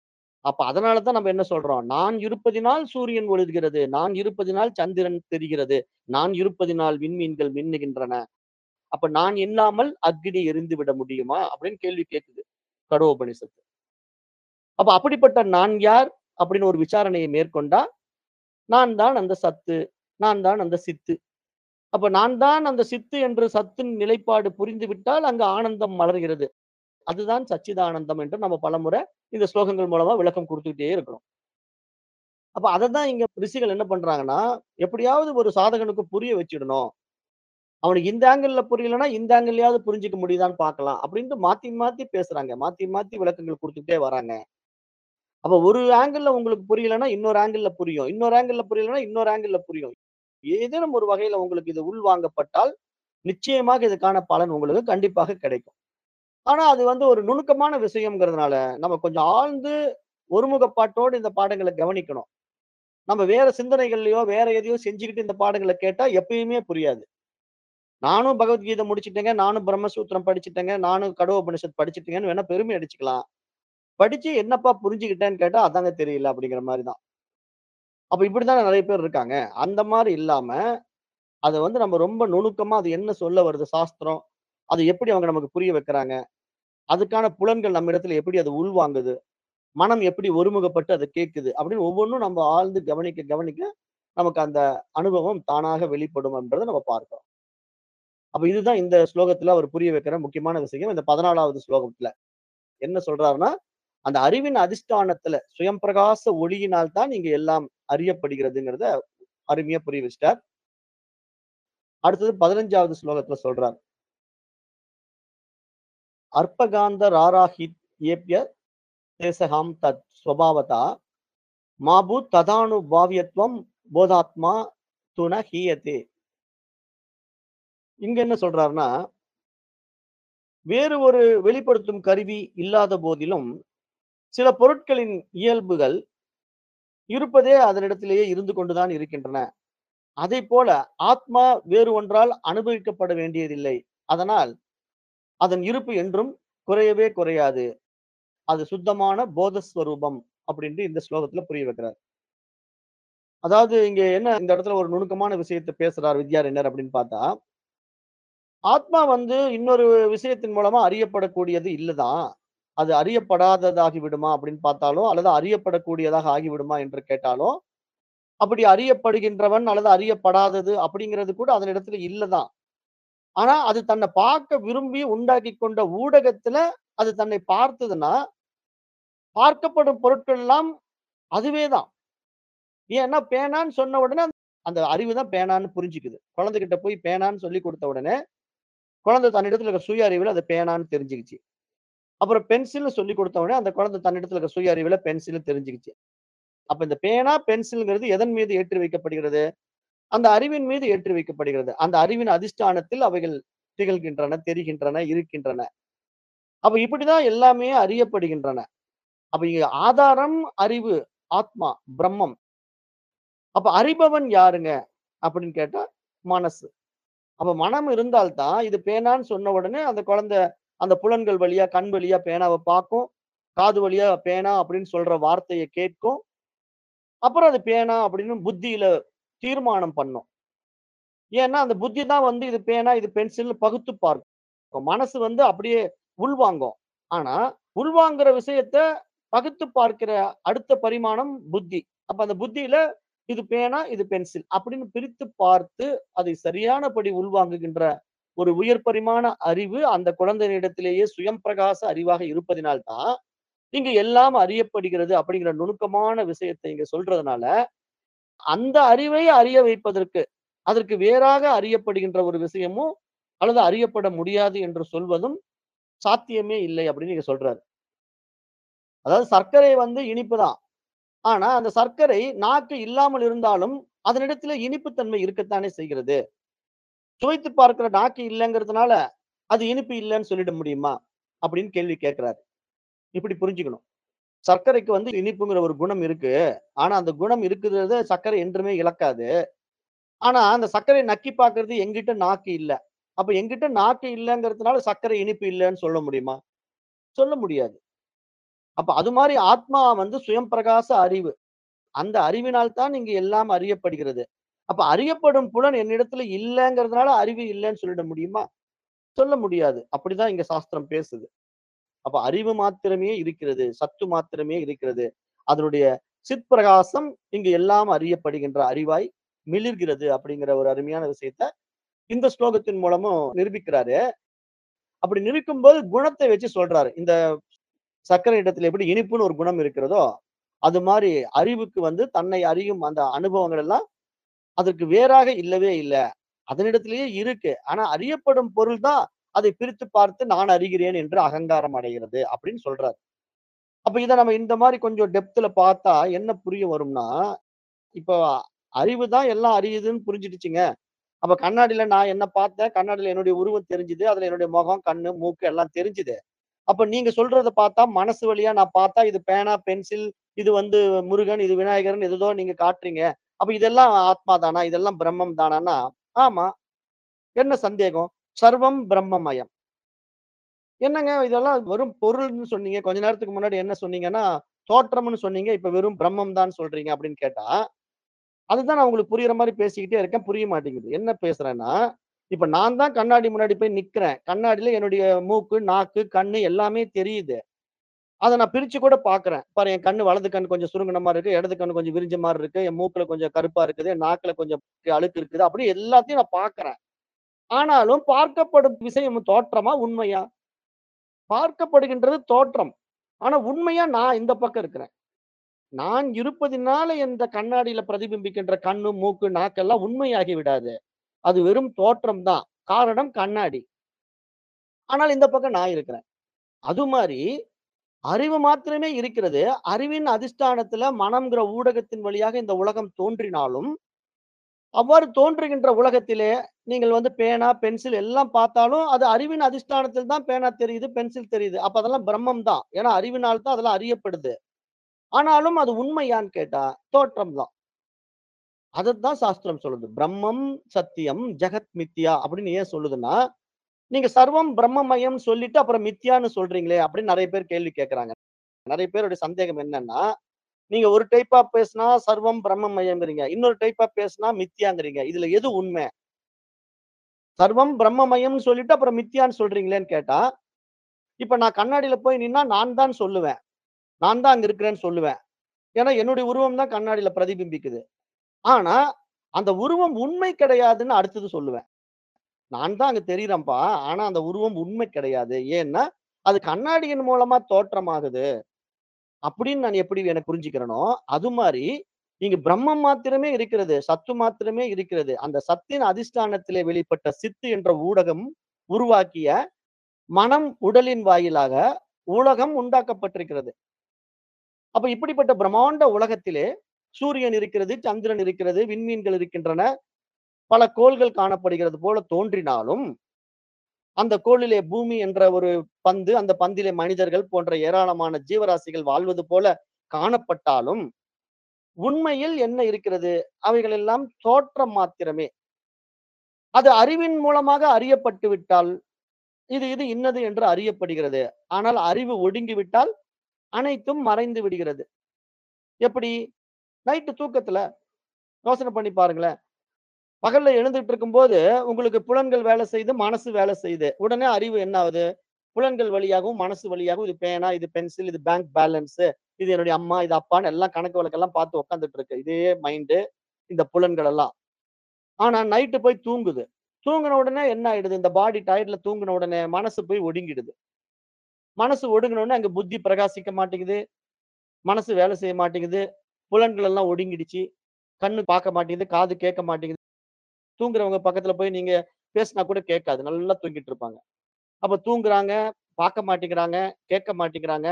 அப்ப அதனால தான் நம்ம என்ன சொல்றோம்? நான் இருப்பதினால் சூரியன் ஒளிர்கிறது. நான் இருப்பதினால் சந்திரன் தெரிகிறது. நான் இருப்பதினால் விண்மீன்கள் மின்னுகின்றன. அப்ப நான் இல்லாமல் அக்கினி எரிந்து விட முடியுமா? அப்படின்னு கேள்வி கேட்குது. கடோபனிஷத்து. அப்ப அப்படிப்பட்ட நான் யார்? அப்படின்னு ஒரு விசாரணையை மேற்கொண்டா, நான் தான் அந்த சத்து. நான் தான் அந்த சித்து. அப்ப நான் தான் அந்த சித்து என்று சத்தின் நிலைப்பாடு புரிந்துவிட்டால் அங்கு ஆனந்தம் மலர்கிறது. அதுதான் சச்சிதானந்தம் என்று நம்ம பலமுறை இந்த ஸ்லோகங்கள் மூலமா விளக்கம் குடுத்துக்கிட்டே இருக்கிறோம். அப்ப அததான் இங்க ரிஷிகள் என்ன பண்றாங்கன்னா, எப்படியாவது ஒரு சாதகனுக்கு புரிய வச்சிடணும். அவனுக்கு இந்த ஆங்கிள்ல புரியலன்னா, இந்த ஆங்கிள்லயாவது புரிஞ்சுக்க முடியுதான்னு பார்க்கலாம். அப்படின்ட்டு மாத்தி மாத்தி பேசுறாங்க. மாத்தி மாத்தி விளக்கங்கள் குடுத்துக்கிட்டே வராங்க. அப்ப ஒரு ஆங்கிள்ல உங்களுக்கு புரியலன்னா, இன்னொரு ஆங்கிள்ல புரியும். இன்னொரு ஆங்கிள்ல புரியலன்னா, இன்னொரு ஆங்கிள்ல புரியும். ஏதேனும் ஒரு வகையில உங்களுக்கு இது உள்வாங்கப்பட்டால், நிச்சயமாக இதுக்கான பலன் உங்களுக்கு கண்டிப்பாக கிடைக்கும். ஆனா அது வந்து ஒரு நுணுக்கமான விஷயம்ங்கிறதுனால, நம்ம கொஞ்சம் ஆழ்ந்து ஒருமுகப்பாட்டோடு இந்த பாடங்கள கவனிக்கணும். நம்ம வேற சிந்தனைகள்லயோ, வேற எதையோ செஞ்சுக்கிட்டு இந்த பாடங்கள கேட்டா எப்பயுமே புரியாது. நானும் பகவத்கீதை முடிச்சுட்டேங்க, நானும் பிரம்மசூத்திரம் படிச்சுட்டேங்க, நானும் கடோபனிஷத் படிச்சுட்டேங்கன்னு வேணா பெருமை அடிச்சுக்கலாம். படிச்சு என்னப்பா புரிஞ்சுக்கிட்டேன்னு கேட்டா, அதாங்க தெரியல அப்படிங்கிற மாரி தான். அப்ப இப்படித்தானே நெறைய பேர் இருக்காங்க. அந்த மாரி இல்லாம, அத வந்து நம்ம ரொம்ப நுணுக்கமா அது என்ன சொல்ல வருது சாஸ்திரம், அது எப்படி அவங்க நமக்கு புரிய வைக்கிறாங்க, அதுக்கான புலன்கள் நம்மிடத்துல எப்படி அது உள்வாங்குது, மனம் எப்படி ஒருமுகப்பட்டு அத கேட்குது அப்படின்னு ஒவ்வொன்னும் நம்ம ஆழ்ந்து கவனிக்க கவனிக்க, நமக்கு அந்த அனுபவம் தானாக வெளிப்படும் என்றத நம்ம பார்க்கிறோம். அப்ப இதுதான் இந்த ஸ்லோகத்துல அவர் புரிய வைக்கிற முக்கியமான விஷயம். இந்த 14வது ஸ்லோகத்துல. என்ன சொல்றாருன்னா, அந்த அறிவின் அதிஷ்டானத்துல சுயம் பிரகாச ஒளியினால் தான் இங்க எல்லாம் அறியப்படுகிறதுங்கிறத அருமையா புரிய வச்சுட்டார். அடுத்தது 15வது ஸ்லோகத்துல சொல்றார். அற்பகாந்த ராராஹித் ஏப்ய தேசகாம் தத் ஸ்வபாவதா மாபூத் ததானுபாவியத்வம் போதாத்மா துன ஹீயதே. இங்க என்ன சொல்றாருன்னா, வேறு ஒரு வெளிப்படுத்தும் கருவி இல்லாத போதிலும், சில பொருட்களின் இயல்புகள் இருப்பதே அதனிடத்திலேயே இருந்து கொண்டுதான் இருக்கின்றன. அதைப்போல ஆத்மா வேறு ஒன்றால் அனுபவிக்கப்பட வேண்டியதில்லை. அதனால் அதன் இருப்பு என்றும் குறையவே குறையாது. அது சுத்தமான போதஸ்வரூபம் அப்படின்ட்டு இந்த ஸ்லோகத்துல புரிய வைக்கிறார். அதாவது இங்க என்ன இந்த இடத்துல ஒரு நுணுக்கமான விஷயத்த பேசுறார் வித்யாரண்யர் அப்படின்னு பார்த்தா, ஆத்மா வந்து இன்னொரு விஷயத்தின் மூலமா அறியப்படக்கூடியது இல்லதான். அது அறியப்படாததாகி விடுமா அப்படின்னு பார்த்தாலும், அல்லது அறியப்படக்கூடியதாக ஆகிவிடுமா என்று கேட்டாலும், அப்படி அறியப்படுகின்றவன் அல்லது அறியப்படாதது அப்படிங்கிறது கூட அதனிடத்துல இல்லதான். ஆனா அது தன்னை பார்க்க விரும்பி உண்டாக்கிக் கொண்ட ஊடகத்துல அது தன்னை பார்த்ததுன்னா, பார்க்கப்படும் பொருட்கள் எல்லாம் அதுவே தான். ஏன்னா பேனான்னு சொன்ன உடனே அந்த அறிவு தான் பேனான்னு புரிஞ்சுக்குது. குழந்தைகிட்ட போய் பேனான்னு சொல்லிக் குடுத்த உடனே, குழந்தை தன்னிடத்துல இருக்க சுய அறிவுல அது பேனான்னு தெரிஞ்சுக்கிச்சு. அப்புறம் பென்சில்னு சொல்லிக் குடுத்த உடனே அந்த குழந்தை தன்னிடத்துல இருக்க சுய அறிவுல பென்சில்னு தெரிஞ்சுக்கிச்சு. அப்ப இந்த பேனா, பென்சில்ங்கிறது எதன் மீது ஏற்றி வைக்கப்படுகிறது? அந்த அறிவின் மீது ஏற்றி வைக்கப்படுகிறது. அந்த அறிவின் அதிஷ்டானத்தில் அவைகள் திகழ்கின்றன, தெரிகின்றன, இருக்கின்றன. அப்ப இப்படிதான் எல்லாமே அறியப்படுகின்றன. அப்ப இங்க ஆதாரம் அறிவு, ஆத்மா, பிரம்மம். அப்ப அறிபவன் யாருங்க? அப்படின்னு கேட்டா மனசு. அப்ப மனம் இருந்தால் தான் இது பேனான்னு சொன்ன உடனே அந்த குழந்தை அந்த புலன்கள் வழியா, கண் வழியா பேனாவ பார்க்கும். காது வழியா பேனா அப்படின்னு சொல்ற வார்த்தைய கேட்கும். அப்புறம் அது பேனா அப்படின்னு புத்தியில தீர்மானம் பண்ணும். ஏன்னா அந்த புத்தி தான் வந்து இது பேனா, இது பென்சில்னு பகுத்து பார்க்கும். மனசு வந்து அப்படியே உள்வாங்கும். ஆனா உள்வாங்குற விஷயத்த பகுத்து பார்க்கிற அடுத்த பரிமாணம் புத்தி. அப்ப அந்த புத்தியில இது பேனா, இது பென்சில் அப்படின்னு பிரித்து பார்த்து அதை சரியானபடி உள்வாங்குகின்ற ஒரு உயர் பரிமாண அறிவு அந்த குழந்தையினிடத்திலேயே சுயம் பிரகாச அறிவாக இருப்பதினால் தான், இங்க எல்லாம் அறியப்படுகிறது அப்படிங்கிற நுணுக்கமான விஷயத்தை இங்க சொல்றதுனால, அந்த அறிவை அறிய வைப்பதற்கு, அதற்கு வேறாக அறியப்படுகின்ற ஒரு விஷயமும், அல்லது அறியப்பட முடியாது என்று சொல்வதும் சாத்தியமே இல்லை அப்படின்னு இங்க சொல்றாரு. அதாவது சர்க்கரை வந்து இனிப்பு தான். ஆனா அந்த சர்க்கரை நாக்கு இல்லாமல் இருந்தாலும், அதனிடத்திலே இனிப்பு தன்மை இருக்கத்தானே செய்கிறது. சுவைத்து பார்க்கிற நாக்கு இல்லங்கிறதுனால, அது இனிப்பு இல்லன்னு சொல்லிட முடியுமா? அப்படின்னு கேள்வி கேட்கிறாரு. இப்படி புரிஞ்சுக்கணும். சர்க்கரைக்கு வந்து இனிப்புங்கிற ஒரு குணம் இருக்கு. ஆனா அந்த குணம் இருக்கிறத சர்க்கரை என்றுமே இழக்காது. ஆனா அந்த சர்க்கரைய நக்கி பார்க்கிறது என்கிட்ட நாக்கு இல்ல. அப்ப என்கிட்ட நாக்கு இல்லங்கிறதுனால சர்க்கரை இனிப்பு இல்லன்னு சொல்ல முடியுமா? சொல்ல முடியாது. அப்ப அது மாரி ஆத்மா வந்து சுயம் பிரகாச அறிவு. அந்த அறிவினால் தான் இங்கு எல்லாம் அறியப்படுகிறது. அப்ப அறியப்படும் புலன் என்னிடத்துல இல்லங்கிறதுனால அறிவு இல்லன்னு சொல்லிட முடியுமா? சொல்ல முடியாது. அப்படிதான் இங்க சாஸ்திரம் பேசுது. அப்ப அறிவு மாத்திரமே இருக்கிறது. சத்து மாத்திரமே இருக்கிறது. அதனுடைய சிற்பிரகாசம் இங்கு எல்லாம் அறியப்படுகின்ற அறிவாய் மிளிர்கிறது அப்படிங்கிற ஒரு அருமையான விஷயத்த இந்த ஸ்லோகத்தின் மூலமும் நிரூபிக்கிறாரு. அப்படி நிரூபிக்கும்போது குணத்தை வச்சு சொல்றாரு. இந்த சர்க்கரை இடத்துல எப்படி இனிப்புன்னு ஒரு குணம் இருக்கிறதோ, அது மாரி அறிவுக்கு வந்து தன்னை அறியும் அந்த அனுபவங்கள் எல்லாம் அதற்கு வேறாக இல்லவே இல்ல. அதனிடத்திலேயே இருக்கு. ஆனா அறியப்படும் பொருள் தான் அதை பிரித்து பார்த்து நான் அறிகிறேன் என்று அகங்காரம் அடைகிறது அப்படின்னு சொல்றாரு. அப்ப இத நம்ம இந்த மாரி கொஞ்சம் டெப்த்ல பார்த்தா என்ன புரிய வரும்னா, இப்போ அறிவு தான் எல்லாம் அறியுதுன்னு புரிஞ்சிடுச்சுங்க. அப்ப கண்ணாடில நான் என்ன பார்த்தேன். கண்ணாடில என்னுடைய உருவம் தெரிஞ்சுது. அதுல என்னுடைய முகம், கண்ணு, மூக்கு எல்லாம் தெரிஞ்சுது. அப்ப நீங்க சொல்றத பார்த்தா மனசு வழியா நான் பார்த்தா இது பேனா, பென்சில், இது வந்து முருகன், இது விநாயகர்ன்னு ஏதேதோ நீங்க காட்டுறீங்க. அப்ப இதெல்லாம் ஆத்மா தானா? இதெல்லாம் பிரம்மம் தானான்னா, ஆமா. என்ன சந்தேகம்? சர்வம் பிரம்மமயம். என்னங்க இதெல்லாம் வெறும் பொருள்ன்னு சொன்னீங்க. கொஞ்ச நேரத்துக்கு முன்னாடி என்ன சொன்னீங்கன்னா, தோற்றம்ன்னு சொன்னீங்க. இப்ப வெறும் பிரம்மம் தான் சொல்றீங்க அப்படின்னு கேட்டா, அதுதான் நான் உங்களுக்கு புரியிற மாரி பேசிக்கிட்டே இருக்கேன். புரிய மாட்டேங்குது. என்ன பேசுறேன்னா, இப்ப நான் தான் கண்ணாடி முன்னாடி போய் நிக்கிறேன். கண்ணாடில என்னுடைய மூக்கு, நாக்கு, கண்ணு எல்லாமே தெரியுது. அத நான் பிரிச்சு கூட பார்க்கிறேன். பாரு என் கண்ணு வலது கண்ணு கொஞ்சம் சுருங்குன மாரி இருக்கு. இடது கண்ணு கொஞ்சம் விரிஞ்ச மாரி இருக்கு. என் மூக்குல கொஞ்சம் கருப்பா இருக்குது. என் நாக்குல கொஞ்சம் அழுக்கு இருக்குது. அப்படி எல்லாத்தையும் நான் பார்க்கிறேன். ஆனாலும் பார்க்கப்படும் விஷயம் தோற்றமா? உண்மையா? பார்க்கப்படுகின்றது தோற்றம். ஆனா உண்மையா நான் இந்த பக்கம் இருக்கிறேன். நான் இருப்பதினால இந்த கண்ணாடியில பிரதிபிம்பிக்கின்ற கண்ணு, மூக்கு, நாக்கெல்லாம் உண்மையாகி விடாது. அது வெறும் தோற்றம் தான். காரணம் கண்ணாடி. ஆனால் இந்த பக்கம் நான் இருக்கிறேன். அது மாரி அறிவு மாத்திரமே இருக்கிறது. அறிவின் அதிஷ்டானத்துல மனம்ங்கிற ஊடகத்தின் வழியாக இந்த உலகம் தோன்றினாலும், அவ்வாறு தோன்றுகின்ற உலகத்திலே நீங்கள் வந்து பேனா, பென்சில் எல்லாம் பார்த்தாலும் அது அறிவின் அதிஷ்டானத்தில் தான் பேனா தெரியுது, பென்சில் தெரியுது. அப்ப அதெல்லாம் பிரம்மம் தான். ஏன்னா அறிவினால் தான் அதெல்லாம் அறியப்படுது. ஆனாலும் அது உண்மையான்னு கேட்டா, தோற்றம் தான். அதத்தான் சாஸ்திரம் சொல்லுது. பிரம்மம் சத்தியம், ஜெகத் மித்யா அப்படின்னு ஏன் சொல்லுதுன்னா, நீங்க சர்வம் பிரம்மமயம் சொல்லிட்டு அப்புறம் மித்யான்னு சொல்றீங்களே அப்படின்னு நெறைய பேர் கேள்வி கேட்கறாங்க. நெறைய பேருடைய சந்தேகம் என்னன்னா, நீங்க ஒரு டைப்பா பேசினா சர்வம் பிரம்மமயம்ங்கிறீங்க. இன்னொரு டைப்பா பேசினா மித்யாங்கிறீங்க. இதுல எது உண்மை? சர்வம் பிரம்மமயம்னு சொல்லிட்டு அப்புறம் மித்யான்னு சொல்றீங்களேன்னு கேட்டா, இப்ப நான் கண்ணாடியில போய் நின்னா நான் தான் சொல்லுவேன். நான் தான் அங்க இருக்கிறேன்னு சொல்லுவேன். ஏன்னா என்னுடைய உருவம் தான் கண்ணாடியில பிரதிபிம்பிக்குது. ஆனா, அந்த உருவம் உண்மை கிடையாதுன்னு அடுத்தது சொல்லுவேன். நான் தான் அங்க தெரியிறேன்ப்பா. ஆனா அந்த உருவம் உண்மை கிடையாது. ஏன்னா, அது கண்ணாடியின் மூலமா தோற்றமாகுது. அப்படின்னு நான் எப்படி எனக்கு புரிஞ்சுக்கிறேனோ, அது மாரி இங்கு பிரம்மம் மாத்திரமே இருக்கிறது. சத்து மாத்திரமே இருக்கிறது. அந்த சத்தின் அதிஷ்டானத்திலே வெளிப்பட்ட சித்து என்ற ஊடகம் உருவாக்கிய மனம், உடலின் வாயிலாக உலகம் உண்டாக்கப்பட்டிருக்கிறது. அப்ப இப்படிப்பட்ட பிரம்மாண்ட உலகத்திலே சூரியன் இருக்கிறது, சந்திரன் இருக்கிறது, விண்மீன்கள் இருக்கின்றன. பல கோள்கள் காணப்படுகிறது போல தோன்றினாலும், அந்த கோளிலே பூமி என்ற ஒரு பந்து, அந்த பந்திலே மனிதர்கள் போன்ற ஏராளமான ஜீவராசிகள் வாழ்வது போல காணப்பட்டாலும், உண்மையில் என்ன இருக்கிறது? அவைகள் எல்லாம் தோற்றம் மாத்திரமே. அது அறிவின் மூலமாக அறியப்பட்டு விட்டால், இது இது இன்னது என்று அறியப்படுகிறது. ஆனால் அறிவு ஒடுங்கிவிட்டால், அனைத்தும் மறைந்து விடுகிறது. எப்படி? நைட்டு தூக்கத்துல யோசனை பண்ணி பாருங்களேன். பகல்ல எழுந்துட்டு இருக்கும்போது, உங்களுக்கு புலன்கள் வேலை செய்யுது, மனசு வேலை செய்யுது. உடனே அறிவு என்ன ஆகுது? புலன்கள் வழியாகவும், மனசு வழியாகவும் இது பேனா, இது பென்சில், இது பேங்க் பேலன்ஸு, இது என்னுடைய அம்மா, இது அப்பான்னு எல்லாம் கணக்கு வழக்கெல்லாம் பார்த்து உட்கார்ந்துட்டு இருக்கு. இதே மைண்டு, இந்த புலன்கள் எல்லாம். ஆனா நைட்டு போய் தூங்குது. தூங்குன உடனே என்ன ஆயிடுது? இந்த பாடி டயர்ட்ல தூங்குன உடனே மனசு போய் ஒடுங்கிடுது. மனசு ஒடுங்குன உடனே அங்க புத்தி பிரகாசிக்க மாட்டேங்குது. மனசு வேலை செய்ய மாட்டேங்குது. புலன்கள் எல்லாம் ஒடுங்கிடுச்சு. கண்ணு பார்க்க மாட்டேங்குது, காது கேட்க மாட்டேங்குது. தூங்குறவங்க பக்கத்துல போய் நீங்க பேசினா கூட கேட்காது. நல்லா தூங்கிட்டு இருப்பாங்க. அப்ப தூங்குறாங்க, பார்க்க மாட்டேங்கிறாங்க, கேட்க மாட்டேங்கிறாங்க.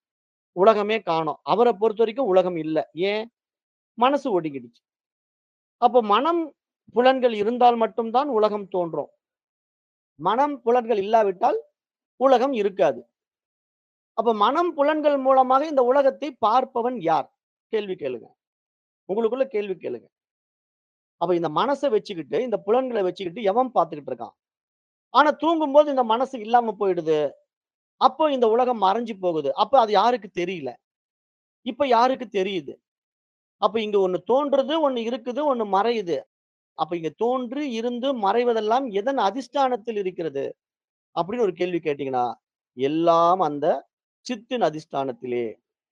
உலகமே காணோம். அவர பொறுத்தவரைக்கும் உலகம் இல்ல. ஏன்? மனசு ஒடுங்கிடுச்சு. அப்ப மனம், புலன்கள் இருந்தால் மட்டும் தான் உலகம் தோன்றும். மனம், புலன்கள் இல்லாவிட்டால் உலகம் இருக்காது. அப்ப மனம், புலன்கள் மூலமாக இந்த உலகத்தை பார்ப்பவன் யார்? கேள்வி கேளுங்க. உங்களுக்குள்ள கேள்வி கேளுங்க. அப்ப இந்த மனச வச்சுக்கிட்டு, இந்த புலன்கள வச்சுக்கிட்டு எவன் பார்த்துக்கிட்டு இருக்கான்? ஆனா தூங்கும்போது இந்த மனசு இல்லாம போயிடுது. அப்போ இந்த உலகம் மறைஞ்சு போகுது. அப்ப அது யாருக்கு தெரியல. இப்ப யாருக்கு தெரியுது. அப்ப இங்க ஒண்ணு தோன்றுது, ஒண்ணு இருக்குது, ஒண்ணு மறையுது. அப்ப இங்க தோன்றி, இருந்து, மறைவதெல்லாம் எதன் அதிஷ்டானத்தில் இருக்கிறது? அப்படின்னு ஒரு கேள்வி கேட்டீங்கன்னா, எல்லாம் அந்த சித்தின் அதிஷ்டானத்திலே.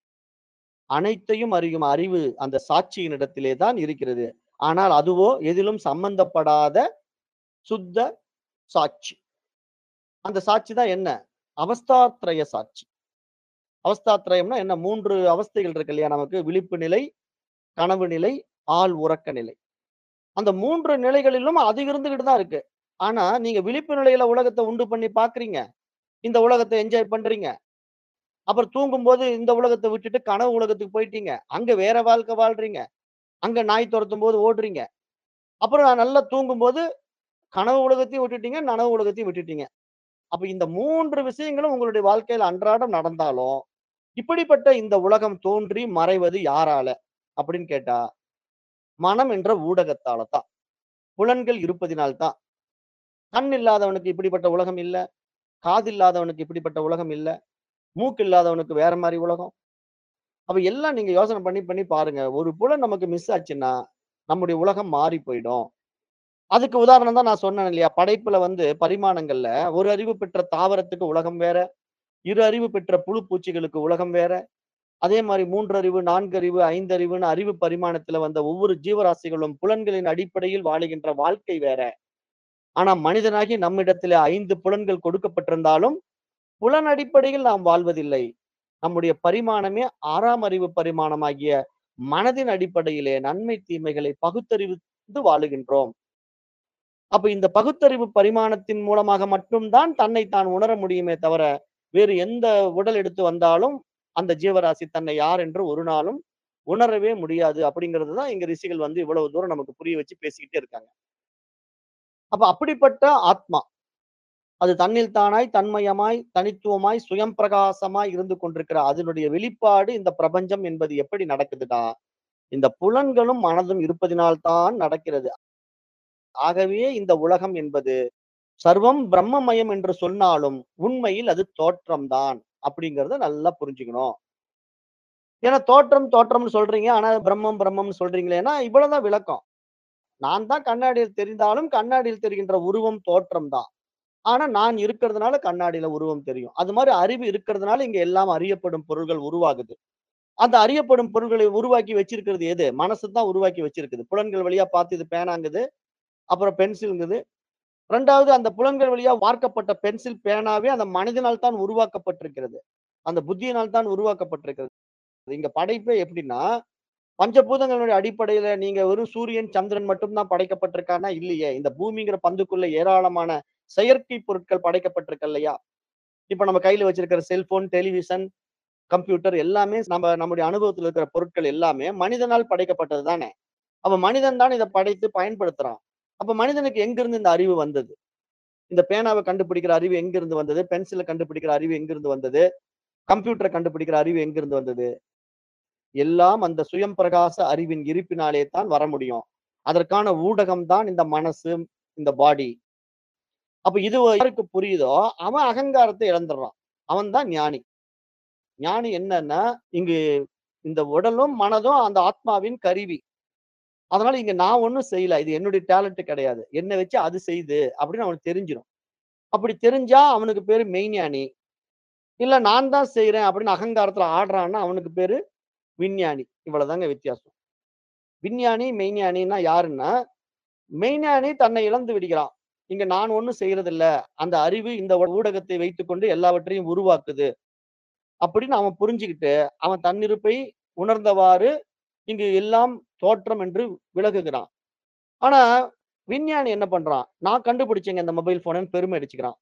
அனைத்தையும் அறியும் அறிவு அந்த சாட்சியினிடத்திலே தான் இருக்கிறது. ஆனால் அதுவோ எதிலும் சம்பந்தப்படாத சுத்த சாட்சி. அந்த சாட்சி தான் என்ன? அவஸ்தாத்ரய சாட்சி. அவஸ்தாத்ரயம்னா என்ன? 3 அவஸ்தைகள் இருக்கு இல்லையா நமக்கு? விழிப்பு நிலை, கனவு நிலை, ஆழ் உறக்க நிலை. அந்த 3 நிலைகளிலும் அது இருந்துகிட்டு தான் இருக்கு. ஆனா, நீங்க விழிப்பு நிலையில உலகத்த உண்டு பண்ணி பார்க்கிறீங்க. இந்த உலகத்த என்ஜாய் பண்றீங்க. அப்புறம் தூங்கும்போது இந்த உலகத்த விட்டுட்டு கனவு உலகத்துக்கு போயிட்டீங்க. அங்க வேற வாழ்க்கை வாழ்றீங்க. அங்க நாய் தொரத்தும்போது ஓடுறீங்க. அப்புறம் நல்லா தூங்கும்போது கனவு உலகத்தையும் விட்டுட்டீங்க, நனவு உலகத்தையும் விட்டுட்டீங்க. அப்ப இந்த 3 விஷயங்களும் உங்களுடைய வாழ்க்கையில அன்றாடம் நடந்தாலும், இப்படிப்பட்ட இந்த உலகம் தோன்றி மறைவது யாரால? அப்படின்னு கேட்டா, மனம் என்ற ஊடகத்தால தான். புலன்கள் இருப்பதினால் தான். கண் இல்லாதவனுக்கு இப்படிப்பட்ட உலகம் இல்ல. காது இல்லாதவனுக்கு இப்படிப்பட்ட உலகம் இல்ல. மூக்கு இல்லாதவனுக்கு வேற மாரி உலகம். அப்ப எல்லாம் நீங்க யோசனை பண்ணி பண்ணி பாருங்க. ஒரு புலன் நமக்கு மிஸ் ஆச்சுன்னா, நம்முடைய உலகம் மாறி போயிடும். அதுக்கு உதாரணம் தான் நான் சொன்னேன் இல்லையா? படைப்புல வந்து பரிமாணங்கள்ல ஒரு அறிவு பெற்ற தாவரத்துக்கு உலகம் வேற. இரு அறிவு பெற்ற புழு பூச்சிகளுக்கு உலகம் வேற. அதே மாரி 3 அறிவு, 4 அறிவு, 5 அறிவுன்னு அறிவு பரிமாணத்துல வந்த ஒவ்வொரு ஜீவராசிகளும் புலன்களின் அடிப்படையில் வாழுகின்ற வாழ்க்கை வேற. ஆனா மனிதனாகி நம்மிடத்திலே 5 புலன்கள் கொடுக்கப்பட்டிருந்தாலும், புலன் அடிப்படையில் நாம் வாழ்வதில்லை. நம்முடைய பரிமாணமே 6ஆம் அறிவு பரிமாணமாகிய மனதின் அடிப்படையிலே நன்மை, தீமைகளை பகுத்தறிந்து வாழுகின்றோம். அப்ப இந்த பகுத்தறிவு பரிமாணத்தின் மூலமாக மட்டும் தான் தன்னை தான் உணர முடியுமே தவிர, வேறு எந்த உடல் எடுத்து வந்தாலும், அந்த ஜீவராசி தன்னை யார் என்று ஒரு நாளும் உணரவே முடியாது. அப்படிங்கிறது தான் இங்க ரிஷிகள் வந்து இவ்வளவு தூரம் நமக்கு புரிய வச்சு பேசிக்கிட்டே இருக்காங்க. அப்ப அப்படிப்பட்ட ஆத்மா. அது தன்னில் தானாய், தன்மயமாய், தனித்துவமாய், சுயம் பிரகாசமாய் இருந்து கொண்டிருக்கிற அதனுடைய வெளிப்பாடு இந்த பிரபஞ்சம் என்பது எப்படி நடக்குதுன்னா, இந்த புலன்களும், மனதும் இருப்பதினால் தான் நடக்கிறது. ஆகவே இந்த உலகம் என்பது சர்வம் பிரம்மமயம் என்று சொன்னாலும், உண்மையில் அது தோற்றம் தான். அப்படிங்கிறத நல்லா புரிஞ்சுக்கணும். ஏன்னா தோற்றம், தோற்றம்னு சொல்றீங்க. ஆனா பிரம்மம், பிரம்மம்னு சொல்றீங்களேன்னா, இவ்வளவுதான் விளக்கம். நான் தான் கண்ணாடியில் தெரிந்தாலும், கண்ணாடியில் தெரிகின்ற உருவம் தோற்றம் தான். ஆனா நான் இருக்கிறதுனால கண்ணாடியில உருவம் தெரியும். அது மாரி அறிவு இருக்கிறதுனால இங்க எல்லாம் அறியப்படும் பொருள்கள் உருவாகுது. அந்த அறியப்படும் பொருள்களை உருவாக்கி வச்சிருக்கிறது எது? மனசு தான் உருவாக்கி வச்சிருக்குது. புலன்கள் வழியா பார்த்து இது பேனாங்குது. அப்புறம் பென்சில்ங்குது. 2வது அந்த புலன்கள் வழியா வார்க்கப்பட்ட பென்சில், பேனாவே அந்த மனிதனால் தான் உருவாக்கப்பட்டிருக்கிறது. அந்த புத்தியினால் தான் உருவாக்கப்பட்டிருக்கிறது. இங்க படைப்பே எப்படின்னா, பஞ்சபூதங்களுடைய அடிப்படையில நீங்க வெறும் சூரியன், சந்திரன் மட்டும் தான் படைக்கப்பட்டிருக்கான்னா இல்லையே. இந்த பூமிங்கிற பந்துக்குள்ள ஏராளமான செயற்கை பொருட்கள் படைக்கப்பட்டிருக்கு இல்லையா? இப்ப நம்ம கையில வச்சிருக்கிற செல்போன், டெலிவிஷன், கம்ப்யூட்டர் எல்லாமே நம்ம நம்முடைய அனுபவத்துல இருக்கிற பொருட்கள் எல்லாமே மனிதனால் படைக்கப்பட்டது தானே. அப்ப மனிதன் தான் இத படைத்து பயன்படுத்துறான். அப்ப மனிதனுக்கு எங்கிருந்து இந்த அறிவு வந்தது? இந்த பேனாவ கண்டுபிடிக்கிற அறிவு எங்கிருந்து வந்தது? பென்சில கண்டுபிடிக்கிற அறிவு எங்கிருந்து வந்தது? கம்ப்யூட்டர கண்டுபிடிக்கிற அறிவு எங்கிருந்து வந்தது? எல்லாம் அந்த சுயம் பிரகாச அறிவின் இருப்பினாலே தான் வர முடியும். அதற்கான ஊடகம் தான் இந்த மனசு, இந்த பாடி. அப்ப இது யாருக்கு புரியுதோ, அவன் அகங்காரத்தை இழந்துடுறான். அவன் தான் ஞானி. ஞானி என்னன்னா, இங்கு இந்த உடலும், மனதும் அந்த ஆத்மாவின் கருவி. அதனால இங்க நான் ஒண்ணும் செய்யல. இது என்னுடைய டேலண்ட் கிடையாது. என்ன வச்சு அது செய்யுது அப்படின்னு அவனுக்கு தெரிஞ்சிரும். அப்படி தெரிஞ்சா அவனுக்கு பேரு மெய்ஞானி. இல்ல நான் தான் செய்றேன் அப்படின்னு அகங்காரத்துல ஆடுறான்னா அவனுக்கு பேரு விஞ்ஞானி. இவ்வளவுதாங்க வித்தியாசம். விஞ்ஞானி, மெய்ஞானின்னா யாருன்னா, மெய்ஞானி தன்னை இழந்து விடுகிறான். இங்க நான் ஒண்ணும் செய்யறதில்ல. அந்த அறிவு இந்த ஊடகத்தை வைத்துக்கொண்டு எல்லாவற்றையும் உருவாக்குது. அப்படின்னு அவன் புரிஞ்சுகிட்டு, அவன் தன்னிருப்பை உணர்ந்தவாறு இங்கு எல்லாம் தோற்றம் என்று விலகுகிறான். ஆனா, விஞ்ஞானி என்ன பண்றான்? நான் கண்டுபிடிச்சேங்க இந்த மொபைல் ஃபோனுன்னு பெருமை அடிச்சுக்கிறான்.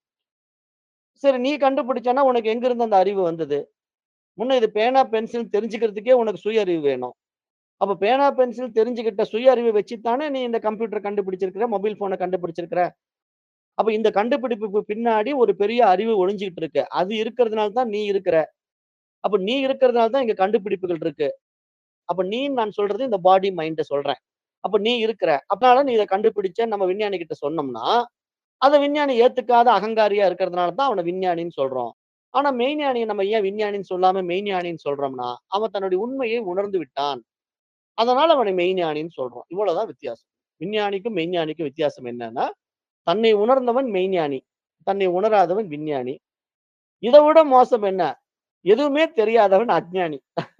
சரி நீ கண்டுபிடிச்சன்னா உனக்கு எங்கிருந்து அந்த அறிவு வந்தது? முன்ன இது பேனா, பென்சில் தெரிஞ்சுக்கிறதுக்கே உனக்கு சுய அறிவு வேணும். அப்ப பேனா, பென்சில் தெரிஞ்சுகிட்ட சுய அறிவை வச்சு தானே நீ இந்த கம்ப்யூட்டர் கண்டுபிடிச்சிருக்கிற, மொபைல் ஃபோன கண்டுபிடிச்சிருக்கிற. அப்ப இந்த கண்டுபிடிப்புக்கு பின்னாடி ஒரு பெரிய அறிவு ஒளிஞ்சுகிட்டு இருக்கு. அது இருக்கிறதுனால தான் நீ இருக்கிற. அப்ப நீ இருக்கிறதுனால தான் இங்க கண்டுபிடிப்புகள் இருக்கு. அப்ப நீன்னு நான் சொல்றது இந்த பாடி, மைண்ட சொல்றேன். அப்ப நீ இருக்கிற. அதனால நீ இத கண்டுபிடிச்சேன்னு நம்ம விஞ்ஞானி கிட்ட சொன்னோம்னா, அத விஞ்ஞானி ஏத்துக்காத அகங்காரியா இருக்கிறதுனால தான் அவன விஞ்ஞானின்னு சொல்றோம். ஆனா மெய்ஞானிய நம்ம ஏன் விஞ்ஞானின்னு சொல்லாம மெய்ஞானின்னு சொல்றோம்னா, அவன் தன்னுடைய உண்மையை உணர்ந்து விட்டான். அதனால அவனை மெய்ஞானின்னு சொல்றோம். இவ்வளவுதான் வித்தியாசம். விஞ்ஞானிக்கும், மெய்ஞானிக்கும் வித்தியாசம் என்னன்னா, தன்னை உணர்ந்தவன் மெய்ஞானி. தன்னை உணராதவன் விஞ்ஞானி. இத விட மோசம் என்ன? எதுவுமே தெரியாதவன் அஞ்ஞானி.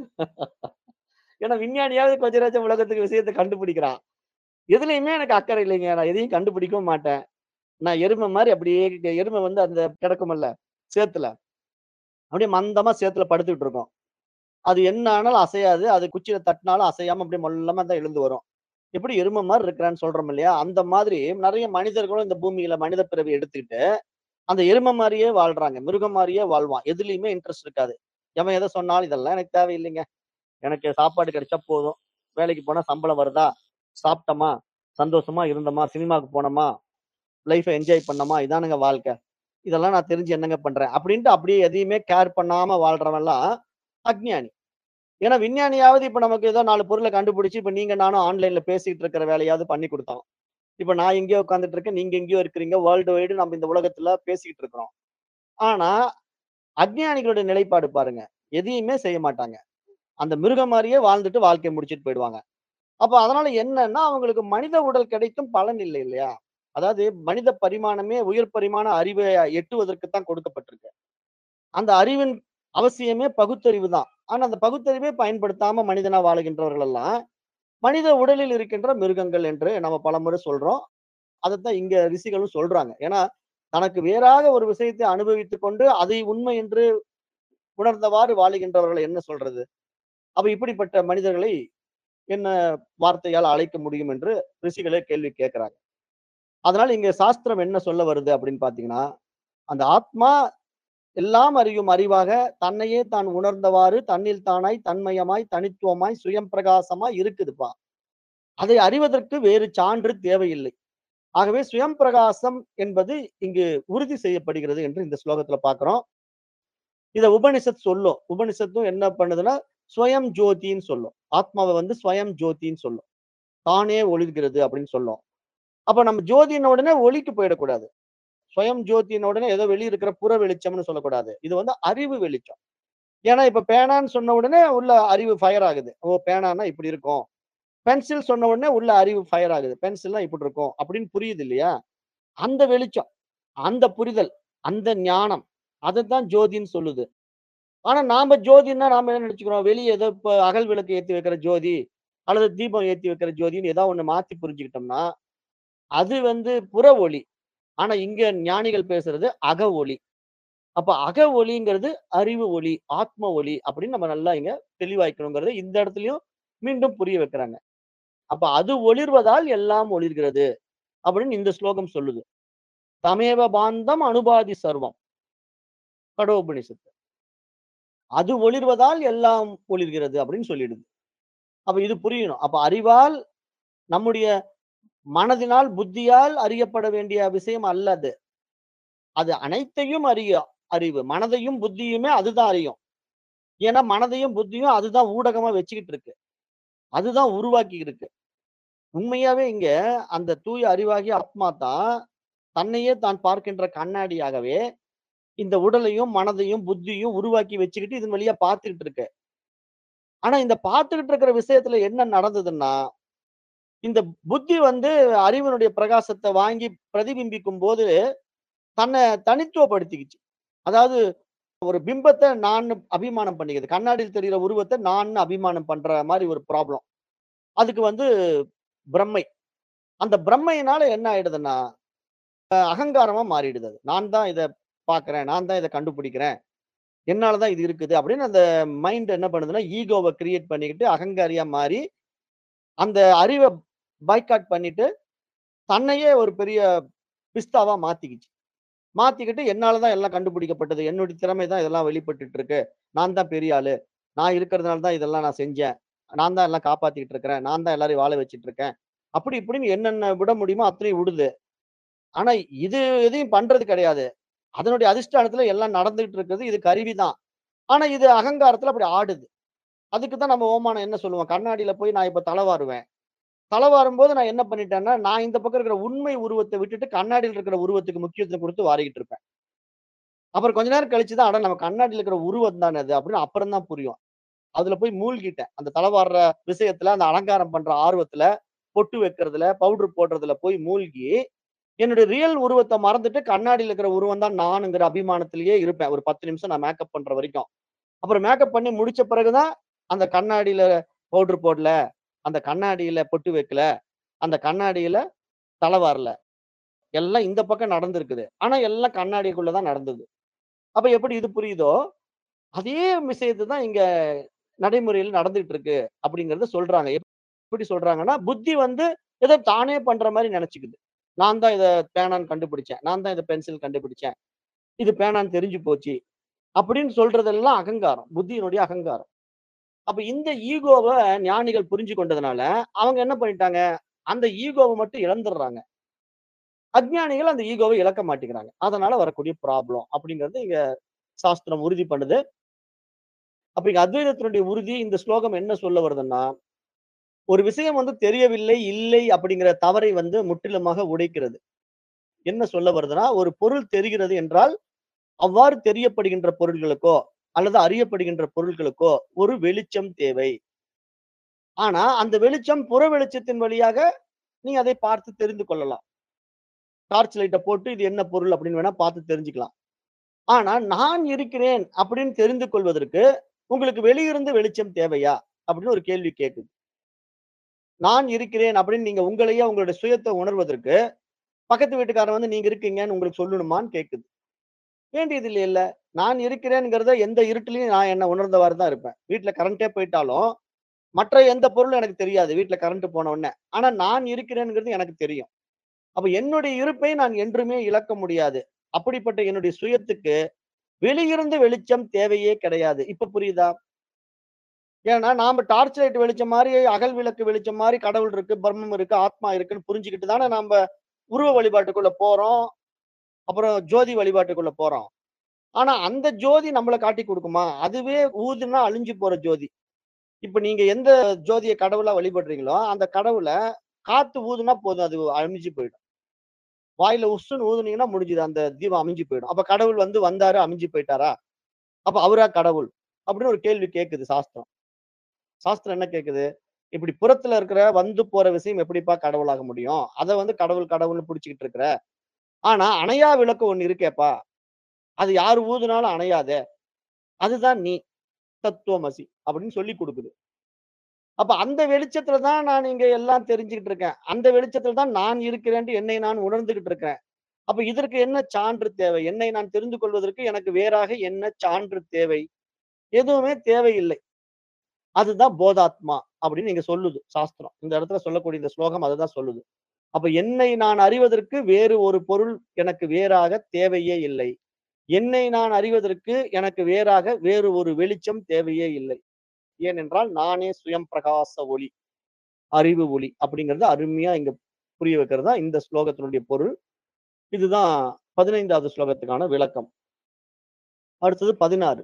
ஏன்னா விஞ்ஞானியாவது கொஞ்சராச்சும் உலகத்துக்கு விஷயத்த கண்டுபிடிக்கிறான். எதுலயுமே எனக்கு அக்கறை இல்லைங்க. நான் எதையும் கண்டுபிடிக்கவும் மாட்டேன். நான் எருமை மாரி அப்படியே எருமை வந்து அந்த கிடக்குமல்ல சேத்துல. அப்படியே மந்தமா சேத்துல படுத்துக்கிட்டு இருக்கும். அது என்ன ஆனாலும் அசையாது. அது குச்சியில தட்டினாலும் அசையாம அப்படியே மொல்லமா தான் எழுந்து வரும். எப்படி எருமை மாரி இருக்கிறான்னு சொல்றோம் இல்லையா? அந்த மாதிரி நெறைய மனிதர்களும் இந்த பூமியில மனித பிறவி எடுத்துக்கிட்டு, அந்த எருமை மாரியே வாழ்றாங்க. மிருகம் மாரியே வாழ்வான். எதுலயுமே இன்ட்ரெஸ்ட் இருக்காது. எவன் எத சொன்னாலும் இதெல்லாம் எனக்கு தேவையில்லைங்க. எனக்கு சாப்பாடு கிடைச்சா போதும். வேலைக்கு போனா சம்பளம் வருதா? சாப்பிட்டோமா? சந்தோஷமா இருந்தோமா? சினிமாக்கு போனோமா? லைஃப என்ஜாய் பண்ணோமா? இதானுங்க வாழ்க்கை. இதெல்லாம் நான் தெரிஞ்சு என்னங்க பண்றேன்? அப்படின்ட்டு அப்படியே எதையுமே கேர் பண்ணாம வாழ்றவன்லாம் அஞ்ஞானி. ஏன்னா விஞ்ஞானியாவது இப்ப நமக்கு ஏதோ 4 பொருள கண்டுபிடிச்சு, இப்ப நீங்க நானும் ஆன்லைன்ல பேசிட்டு இருக்கிற வேலையாவது பண்ணி குடுத்தான். இப்ப நான் எங்கேயோ உட்கார்ந்துட்டு இருக்கேன். நீங்க எங்கேயோ இருக்கிறீங்க. வேர்ல்ட் வைடு நம்ம இந்த உலகத்துல பேசிக்கிட்டு இருக்கிறோம். ஆனா, அஞ்ஞானிகளுடைய நிலைப்பாடு பாருங்க. எதையுமே செய்ய மாட்டாங்க. அந்த மிருகம் மாரியே வாழ்ந்துட்டு வாழ்க்கைய முடிச்சுட்டு போயிடுவாங்க. அப்ப அதனால என்னன்னா, அவங்களுக்கு மனித உடல் கிடைத்தும் பலன் இல்லை இல்லையா? அதாவது மனித பரிமாணமே உயர் பரிமாண அறிவை எட்டுவதற்கு தான் கொடுக்கப்பட்டிருக்கு. அந்த அறிவின் அவசியமே பகுத்தறிவு தான். ஆனா அந்த பகுத்தறிவே பயன்படுத்தாம மனிதனா வாழுகின்றவர்கள் எல்லாம், மனித உடலில் இருக்கின்ற மிருகங்கள் என்று நம்ம பலமுறை சொல்றோம். அதத்தான் இங்க ரிஷிகளும் சொல்றாங்க. ஏன்னா, தனக்கு வேறாக ஒரு விஷயத்தை அனுபவித்துக் கொண்டு, அதை உண்மை என்று உணர்ந்தவாறு வாழுகின்றவர்களை என்ன சொல்றது? அப்ப இப்படிப்பட்ட மனிதர்களை என்ன வார்த்தையால் அழைக்க முடியும் என்று ரிஷிகளே கேள்வி கேட்கிறாங்க. அதனால இங்க சாஸ்திரம் என்ன சொல்ல வருது அப்படின்னு பார்த்தீங்கன்னா, அந்த ஆத்மா எல்லாம் அறியும் அறிவாக தன்னையே தான் உணர்ந்தவாறு தன்னில் தானாய், தன்மயமாய், தனித்துவமாய், சுயம் பிரகாசமாய் இருக்குதுப்பா. அதை அறிவதற்கு வேறு சான்று தேவையில்லை. ஆகவே சுயம் பிரகாசம் என்பது இங்கு உறுதி செய்யப்படுகிறது என்று இந்த ஸ்லோகத்துல பார்க்கிறோம். இத உபனிஷத் சொல்லும். உபனிஷத்தும் என்ன பண்ணுதுன்னா, ஸ்வயம் ஜோதின்னு சொல்லும். ஆத்மாவ வந்து ஸ்வயம் ஜோதின்னு சொல்லும். தானே ஒளிர்கிறது அப்படின்னு சொல்லும். அப்ப நம்ம ஜோதின்ன உடனே ஒளிக்கு போயிடக்கூடாது. ஸ்வயம் ஜோதின்ன உடனே ஏதோ வெளிய இருக்கிற புற வெளிச்சம்னு சொல்லக்கூடாது. இது வந்து அறிவு வெளிச்சம். ஏன்னா இப்ப பேனான்னு சொன்ன உடனே உள்ள அறிவு ஃபயர் ஆகுது. ஓ! பேனான்னா இப்படி இருக்கும். பென்சில் சொன்ன உடனே உள்ள அறிவு ஃபயர் ஆகுது. பென்சில்னா இப்படி இருக்கும். அப்படின்னு புரியுது இல்லையா? அந்த வெளிச்சம், அந்த புரிதல், அந்த ஞானம் அதத்தான் ஜோதின்னு சொல்லுது. ஆனா நாம ஜோதின்னா நாம என்ன நெனச்சுக்கிறோம்? வெளிய ஏதோ இப்ப அகல் விளக்கு ஏத்தி வைக்கிற ஜோதி, அல்லது தீபம் ஏத்தி வைக்கிற ஜோதின்னு ஏதாவது ஒண்ணு மாத்தி புரிஞ்சுக்கிட்டோம்னா, அது வந்து புற ஒளி. ஆனா இங்க ஞானிகள் பேசுறது அக ஒளி. அப்ப அக ஒளிங்கிறது அறிவு ஒளி, ஆத்ம ஒளி அப்படின்னு நம்ம நல்லா இங்க தெளிவாய்க்கணுங்கிறத இந்த இடத்துலயும் மீண்டும் புரிய வைக்கிறாங்க. அப்ப அது ஒளிர்வதால் எல்லாம் ஒளிர்கிறது. அப்படின்னு இந்த ஸ்லோகம் சொல்லுது. தமேவ பாந்தம் அனுபாதி சர்வம். கடோபனிஷத்து. அது ஒளிர்வதால் எல்லாம் ஒளிர்கிறது அப்படின்னு சொல்லிடுது. அப்ப இது புரியணும். அப்ப அறிவால் நம்முடைய மனதினால், புத்தியால் அறியப்பட வேண்டிய விஷயம் அல்ல அது. அது அனைத்தையும் அறிய அறிவு. மனதையும், புத்தியுமே அதுதான் அறியும். ஏன்னா மனதையும், புத்தியும் அதுதான் ஊடகமா வச்சுக்கிட்டு இருக்கு. அதுதான் உருவாக்கி இருக்கு. உண்மையாவே இங்க அந்த தூய அறிவாகிய ஆத்மா தான் தன்னையே தான் பார்க்கின்ற கண்ணாடியாகவே இந்த உடலையும், மனதையும், புத்தியும் உருவாக்கி வச்சுக்கிட்டு இதன் வழியா பார்த்துக்கிட்டு இருக்கு. ஆனா இந்த பார்த்துக்கிட்டு இருக்கிற விஷயத்துல என்ன நடந்ததுன்னா, இந்த புத்தி வந்து அறிவினுடைய பிரகாசத்த வாங்கி பிரதிபிம்பிக்கும்போது, தன்ன தனித்துவப்படுத்திக்கிச்சு. அதாவது ஒரு பிம்பத்த நான்னு அபிமானம் பண்ணிக்குது. கண்ணாடியில் தெரியிற உருவத்த நான்னு அபிமானம் பண்ற மாரி ஒரு ப்ராப்ளம். அதுக்கு வந்து பிரம்மை. அந்த பிரம்மையினால என்ன ஆயிடுதுன்னா, அ அகங்காரமா மாறிடுது அது. நான் தான் இத பார்க்கிறேன். நான் தான் இத கண்டுபிடிக்கிறேன். என்னால தான் இது இருக்குது அப்படின்னு அந்த மைண்ட் என்ன பண்ணுதுன்னா, ஈகோவ கிரியேட் பண்ணிக்கிட்டு அகங்காரியா மாறி, அந்த அறிவ பாய்காட் பண்ணிட்டு, தன்னையே ஒரு பெரிய பிஸ்தாவா மாத்திக்கிச்சு. மாத்திக்கிட்டு என்னால தான் எல்லாம் கண்டுபிடிக்கப்பட்டது. என்னுடைய திறமை தான் இதெல்லாம் வெளிப்பட்டுட்டு இருக்கு. நான் தான் பெரிய ஆளு. நான் இருக்கிறதுனால தான் இதெல்லாம் நான் செஞ்சேன். நான் தான் எல்லாம் காப்பாத்திக்கிட்டு இருக்கிறேன். நான் தான் எல்லாரையும் வாழ வச்சுட்டு இருக்கேன். அப்படி இப்படின்னு என்னென்ன விட முடியுமோ அத்தனையும் விடுது. ஆனா இது எதையும் பண்றது கிடையாது. அதனுடைய அதிஷ்டானத்துல எல்லாம் நடந்துகிட்டு இருக்குது. இது கருவி தான். ஆனா இது அகங்காரத்துல அப்படி ஆடுது. அதுக்கு தான் நம்ம ஓமானம் என்ன சொல்லுவோம்? கண்ணாடியில போய் நான் இப்ப தல வாருவேன். தல வாரும்போது நான் என்ன பண்ணிட்டேன்னா, நான் இந்த பக்கம் இருக்கிற உண்மை உருவத்த விட்டுட்டு கண்ணாடியில இருக்கிற உருவத்துக்கு முக்கியத்துவம் குடுத்து வாரிக்கிட்டு இருப்பேன். அப்புறம் கொஞ்ச நேரம் கழிச்சு தான், அட நம்ம கண்ணாடியில இருக்கிற உருவம் தானே அது அப்படின்னு அப்புறம் தான் புரியும். அதுல போய் மூழ்கிட்டேன். அந்த தலவார்ற விஷயத்துல, அந்த அலங்காரம் பண்ற ஆர்வத்துல, பொட்டு வைக்கிறதுல, பவுடர் போடுறதுல போய் மூழ்கி, என்னுடைய ரியல் உருவத்த மறந்துட்டு கண்ணாடியில இருக்கிற உருவம் தான் நானுங்கிற அபிமானத்திலேயே இருப்பேன். ஒரு 10 நிமிஷம் நான் மேக்கப் பண்ற வரைக்கும். அப்புறம் மேக்கப் பண்ணி முடிச்ச பிறகு தான், அந்த கண்ணாடியில பவுடர் போடல, அந்த கண்ணாடியில பொட்டு வைக்கல, அந்த கண்ணாடியில தல வாரல. எல்லாம் இந்த பக்கம் நடந்திருக்குது. ஆனா எல்லாம் கண்ணாடிக்குள்ள தான் நடந்தது. அப்ப எப்படி இது புரியுதோ, அதே விஷயத்த தான் இங்க நடைமுறையில நடந்துட்டு இருக்கு அப்படிங்கிறத சொல்றாங்க. எப்படி சொல்றாங்கன்னா, புத்தி வந்து ஏதோ தானே பண்ற மாரி நெனச்சுக்குது. நான் தான் இத பேனான்னு கண்டுபிடிச்சேன். நான் தான் இத பென்சில் கண்டுபிடிச்சேன். இது பேனான்னு தெரிஞ்சு போச்சு. அப்படின்னு சொல்றதெல்லாம் அகங்காரம். புத்தியினுடைய அகங்காரம். அப்ப இந்த ஈகோவ ஞானிகள் புரிஞ்சு கொண்டதுனால, அவங்க என்ன பண்ணிட்டாங்க, அந்த ஈகோவ மட்டும் இழந்துடுறாங்க. அஞ்ஞானிகள் அந்த ஈகோவ இழக்க மாட்டேங்கிறாங்க. அதனால வரக்கூடிய ப்ராப்ளம் அப்படிங்கிறது இங்க சாஸ்திரம் உறுதி பண்ணுது. அப்ப இங்க அத்வைதத்தினுடைய உறுதி இந்த ஸ்லோகம் என்ன சொல்ல வருதுன்னா, ஒரு விஷயம் வந்து தெரியவில்லை, இல்லை அப்படிங்கிற தவறை வந்து முற்றிலுமாக உடைக்கிறது. என்ன சொல்ல வருதுன்னா, ஒரு பொருள் தெரிகிறது என்றால், அவ்வாறு தெரியப்படுகின்ற பொருள்களுக்கோ, அல்லது அறியப்படுகின்ற பொருள்களுக்கோ ஒரு வெளிச்சம் தேவை. ஆனா, அந்த வெளிச்சம் புற வெளிச்சத்தின் வழியாக நீ அதை பார்த்து தெரிந்து கொள்ளலாம். டார்ச் லைட்ட போட்டு இது என்ன பொருள் அப்படின்னு வேணா பார்த்து தெரிஞ்சுக்கலாம். ஆனா, நான் இருக்கிறேன் அப்படின்னு தெரிந்து கொள்வதற்கு, உங்களுக்கு வெளியிருந்து வெளிச்சம் தேவையா? அப்படின்னு ஒரு கேள்வி கேக்குது. நான் இருக்கிறேன் அப்படின்னு நீங்க உங்களையே உங்களுடைய சுயத்த உணர்வதற்கு, பக்கத்து வீட்டுக்காரன் வந்து நீங்க இருக்கீங்கன்னு உங்களுக்கு சொல்லணுமான்னு கேக்குது. வேண்டியது இல்லைல்ல. நான் இருக்கிறேன்ங்கிறத எந்த இருட்டிலயும் நான் என்ன உணர்ந்தவாறு தான் இருப்பேன். வீட்ல கரண்டே போயிட்டாலும், மற்ற எந்த பொருளும் எனக்கு தெரியாது. வீட்ல கரண்ட் போன உடனே. ஆனா நான் இருக்கிறேன்ங்கிறது எனக்கு தெரியும். அப்ப என்னுடைய இருப்பை நான் என்றுமே இழக்க முடியாது. அப்படிப்பட்ட என்னுடைய சுயத்துக்கு வெளியிருந்து வெளிச்சம் தேவையே கிடையாது. இப்ப புரியுதா? ஏன்னா நாம டார்ச் லைட் வெளிச்சம் மாரி, அகல் விளக்கு வெளிச்சம் மாரி கடவுள் இருக்கு, பிரம்மம் இருக்கு, ஆத்மா இருக்குன்னு புரிஞ்சுக்கிட்டு தானே நாம உருவ வழிபாட்டுக்குள்ள போறோம். அப்புறம் ஜோதி வழிபாட்டுக்குள்ள போறோம். ஆனா அந்த ஜோதி நம்மள காட்டிக் குடுக்குமா? அதுவே ஊதுனா அழிஞ்சு போற ஜோதி. இப்ப நீங்க எந்த ஜோதிய கடவுளா வழிபடுறீங்களோ, அந்த கடவுள காத்து ஊதுனா போதும். அது அழிஞ்சு போயிடும். வாயில உஸ்ஸுன்னு ஊதுனீங்கன்னா முடிஞ்சுது. அந்த தீபம் அமிஞ்சு போயிடும். அப்ப கடவுள் வந்து வந்தாரு, அமிஞ்சு போயிட்டாரா? அப்ப அவரா கடவுள்? அப்படின்னு ஒரு கேள்வி கேக்குது சாஸ்திரம். சாஸ்திரம் என்ன கேக்குது? இப்படி புறத்துல இருக்கிற வந்து போற விஷயம் எப்படிப்பா கடவுளாக முடியும்? அத வந்து கடவுள் கடவுள்னு புடிச்சுக்கிட்டு இருக்கிற. ஆனா அணையா விளக்கு ஒண்ணு இருக்கேப்பா. அது யாரு ஊதுனாலும் அணையாதே. அதுதான் நீ. தத்துவமசி அப்படின்னு சொல்லிக் குடுக்குது. அப்ப அந்த வெளிச்சத்துல தான் நான் இங்க எல்லாம் தெரிஞ்சுகிட்டு இருக்கேன். அந்த வெளிச்சத்துல தான் நான் இருக்கிறேன்ட்டு என்னை நான் உணர்ந்துகிட்டு இருக்கிறேன். அப்ப இதற்கு என்ன சான்று தேவை? என்னை நான் தெரிந்து கொள்வதற்கு எனக்கு வேறாக என்ன சான்று தேவை? எதுவுமே தேவையில்லை. அதுதான் போதாத்மா அப்படின்னு இங்க சொல்லுது சாஸ்திரம். இந்த இடத்துல சொல்லக்கூடிய இந்த ஸ்லோகம் அததான் சொல்லுது. அப்ப என்னை நான் அறிவதற்கு வேறு ஒரு பொருள் எனக்கு வேறாக தேவையே இல்லை. என்னை நான் அறிவதற்கு எனக்கு வேறாக வேறு ஒரு வெளிச்சம் தேவையே இல்லை. ஏனென்றால் நானே சுயம் பிரகாச ஒளி. அறிவு ஒளி அப்படிங்கிறது அருமையா இங்க புரிய வைக்கிறது தான் இந்த ஸ்லோகத்தினுடைய பொருள். இதுதான் 15வது ஸ்லோகத்துக்கான விளக்கம். அடுத்தது 16.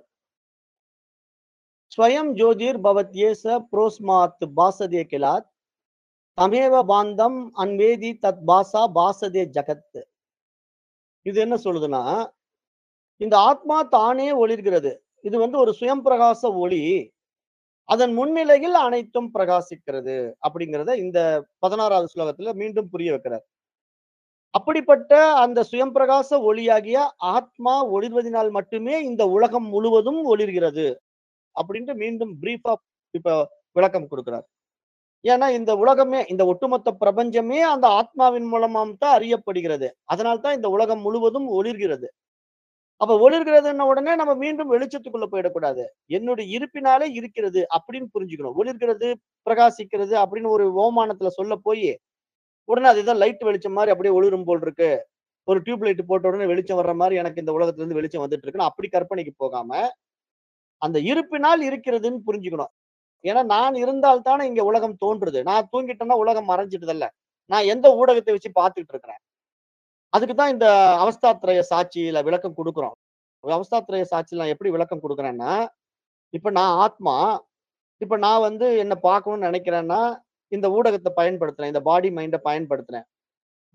ஸ்வயம் ஜோதிர் பவத்யேச புரோஸ்மாத் பாசதே கிலாத் தமேவ பாந்தம் அன்வேதி தத் பாசா பாசதே ஜகத். இது என்ன சொல்லுதுன்னா, இந்த ஆத்மா தானே ஒளிர்கிறது. இது வந்து ஒரு சுயம் பிரகாச ஒளி. அதன் முன்னிலையில் அனைத்தும் பிரகாசிக்கிறது. அப்படிங்கிறத இந்த 16வது ஸ்லோகத்துல மீண்டும் புரிய வைக்கிறார். அப்படிப்பட்ட அந்த சுயம் பிரகாச ஒளியாகிய ஆத்மா ஒளிர்வதினால் மட்டுமே இந்த உலகம் முழுவதும் ஒளிர்கிறது. அப்படின்ட்டு மீண்டும் பிரீஃபா இப்ப விளக்கம் குடுக்கிறார். ஏன்னா இந்த உலகமே, இந்த ஒட்டுமொத்த பிரபஞ்சமே அந்த ஆத்மாவின் மூலமாம் தான் அறியப்படுகிறது. அதனால் தான் இந்த உலகம் முழுவதும் ஒளிர்கிறது. அப்ப ஒளிர்கிறதுன்ன உடனே நம்ம மீண்டும் வெளிச்சத்துக்குள்ள போயிடக்கூடாது. என்னுடைய இருப்பினாலே இருக்கிறது அப்படின்னு புரிஞ்சுக்கணும். ஒளிர்கிறது, பிரகாசிக்கிறது அப்படின்னு ஒரு ஓமானத்துல சொல்ல போயி, உடனே அது ஏதோ லைட் வெளிச்சம் மாரி அப்படியே ஒளிரும் போல் இருக்கு. ஒரு டியூப் லைட் போட்ட உடனே வெளிச்சம் வர்ற மாரி எனக்கு இந்த உலகத்துல இருந்து வெளிச்சம் வந்துட்டு இருக்குன்னு அப்படி கற்பனைக்கு போகாம, அந்த இருப்பினால் இருக்கிறதுன்னு புரிஞ்சுக்கணும். ஏன்னா நான் இருந்தால் தானே இங்க உலகம் தோன்றுது. நான் தூங்கிட்டேன்னா உலகம் மறைஞ்சிடுதல்ல. நான் எந்த ஊடகத்தை வச்சு பார்த்துட்டு இருக்கிறேன். அதுக்கு தான் இந்த அவஸ்தாத்ரய சாட்சியில விளக்கம் குடுக்குறோம். அவஸ்தாத்ரய சாட்சியில நான் எப்படி விளக்கம் குடுக்குறேன்னா, இப்ப நான் ஆத்மா. இப்ப நான் வந்து என்ன பார்க்கணும்னு நினைக்கிறேன்னா, இந்த ஊடகத்த பயன்படுத்துறேன். இந்த பாடி, மைண்ட பயன்படுத்துறேன்.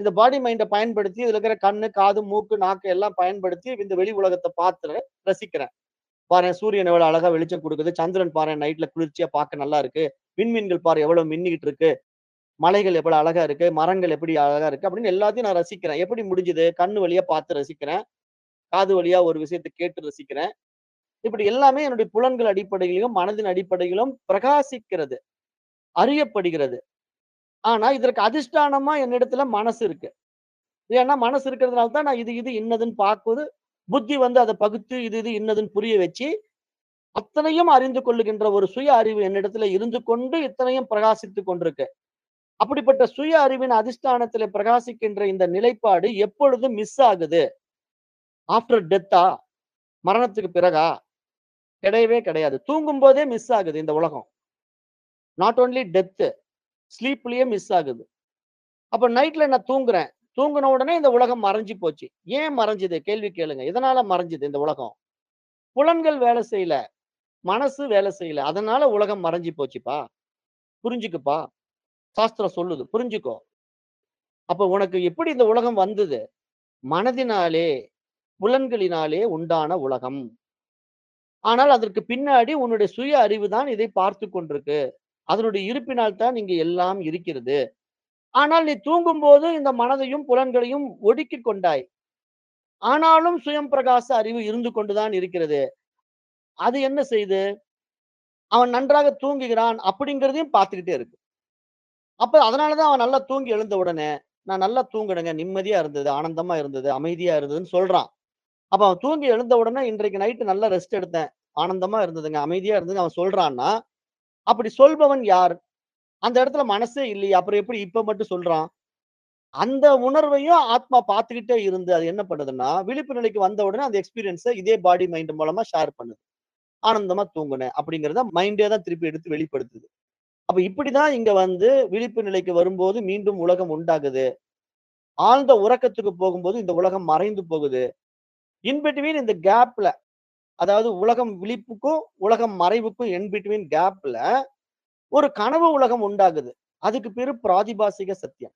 இந்த பாடி மைண்ட பயன்படுத்தி இதுல இருக்கிற கண்ணு, காது, மூக்கு, நாக்கு எல்லாம் பயன்படுத்தி இந்த வெளி உலகத்த பார்த்து ரசிக்கிறேன். பாரேன் சூரியன் எவ்வளவு அழகா வெளிச்சம் குடுக்குது. சந்திரன் பாரேன் நைட்ல குளிர்ச்சியா பார்க்க நல்லா இருக்கு. விண்மீன்கள் பாரு எவ்வளவு மின்னிக்கிட்டு இருக்கு. மலைகள் எவ்வளவு அழகா இருக்கு. மரங்கள் எப்படி அழகா இருக்கு அப்படின்னு எல்லாத்தையும் நான் ரசிக்கிறேன். எப்படி முடிஞ்சது? கண்ணு வழியா பார்த்து ரசிக்கிறேன். காது வழியா ஒரு விஷயத்த கேட்டு ரசிக்கிறேன். இப்படி எல்லாமே என்னுடைய புலன்கள் அடிப்படையிலும், மனதின் அடிப்படையிலும் பிரகாசிக்கிறது. அறியப்படுகிறது. ஆனா இதற்கு அதிஷ்டானமா என்னிடத்துல மனசு இருக்கு. ஏன்னா மனசு இருக்கிறதுனால தான் நான் இது இது இன்னதுன்னு பார்க்குது. புத்தி வந்து அத பகுத்து இது இது இன்னதுன்னு புரிய வச்சு, அத்தனையும் அறிந்து கொள்ளுகின்ற ஒரு சுய அறிவு என்னிடத்துல இருந்து கொண்டு இத்தனையும் பிரகாசித்துக் கொண்டிருக்கு. அப்படிப்பட்ட சுய அறிவின் அதிஷ்டானத்திலே பிரகாசிக்கின்ற இந்த நிலைப்பாடு எப்பொழுது மிஸ் ஆகுது? ஆஃப்டர் டெத்தா? மரணத்துக்கு பிறகா? கிடையவே கிடையாது. தூங்கும்போதே மிஸ் ஆகுது இந்த உலகம். Not only death. ஸ்லீப்லயே மிஸ் ஆகுது. அப்ப நைட்ல நான் தூங்குறேன். தூங்குன உடனே இந்த உலகம் மறைஞ்சு போச்சு. ஏன் மறைஞ்சது? கேள்வி கேளுங்க. எதனால மறைஞ்சது இந்த உலகம்? புலன்கள் வேலை செய்யல. மனசு வேலை செய்யல. அதனால உலகம் மறைஞ்சு போச்சுப்பா. புரிஞ்சுக்குப்பா. சாஸ்திரம் சொல்லுது. புரிஞ்சுக்கோ. அப்ப உனக்கு எப்படி இந்த உலகம் வந்தது? மனதினாலே, புலன்களினாலே உண்டான உலகம். ஆனால் அதற்கு பின்னாடி உன்னுடைய சுய அறிவு தான் இதை பார்த்துக் கொண்டிருக்கு. அதனுடைய இருப்பினால் தான் இங்கு எல்லாம் இருக்கிறது. ஆனால் நீ தூங்கும்போது இந்த மனதையும், புலன்களையும் ஒடுக்கிக் கொண்டாய். ஆனாலும் சுயம் பிரகாச அறிவு இருந்து கொண்டுதான் இருக்கிறது. அது என்ன செய்யுது? அவன் நன்றாக தூங்குகிறான் அப்படிங்கிறதையும் பார்த்துக்கிட்டே இருக்கு. அப்ப அதனால தான் அவன் நல்லா தூங்கி எழுந்த உடனே, நான் நல்லா தூங்குனேங்க. நிம்மதியா இருந்தது, ஆனந்தமா இருந்தது, அமைதியா இருந்ததுன்னு சொல்றான். அப்ப அவன் தூங்கி எழுந்த உடனே இன்றைக்கு நைட் நல்லா ரெஸ்ட் எடுத்தேன். ஆனந்தமா இருந்ததுங்க, அமைதியா இருந்ததுன்னு அவன் சொல்றான்னா, அப்படி சொல்பவன் யார்? அந்த இடத்துல மனசே இல்லையே. அப்புறம் எப்படி இப்ப மட்டும் சொல்றான்? அந்த உணர்வையும் ஆத்மா பார்த்துக்கிட்டே இருந்து அது என்ன பண்ணுதுன்னா, விழிப்பு நிலைக்கு வந்த உடனே அந்த எக்ஸ்பீரியன்ஸ இதே பாடி மைண்ட் மூலமா ஷேர் பண்ணுது. ஆனந்தமா தூங்குனேன் அப்படிங்கிறத மைண்டே தான் திருப்பி எடுத்து வெளிப்படுத்துது. அப்ப இப்படிதான் இங்க வந்து விழிப்பு நிலைக்கு வரும்போது மீண்டும் உலகம் உண்டாகுது. ஆழ்ந்த உறக்கத்துக்கு போகும்போது இந்த உலகம் மறைந்து போகுது. இன் பிட்வீன் இந்த கேப்ல அதாவது உலகம் விழிப்புக்கும், உலகம் மறைவுக்கும் இன் பிட்வீன் கேப்ல ஒரு கனவு உலகம் உண்டாகுது. அதுக்கு பேரு பிராதிபாசிக சத்தியம்.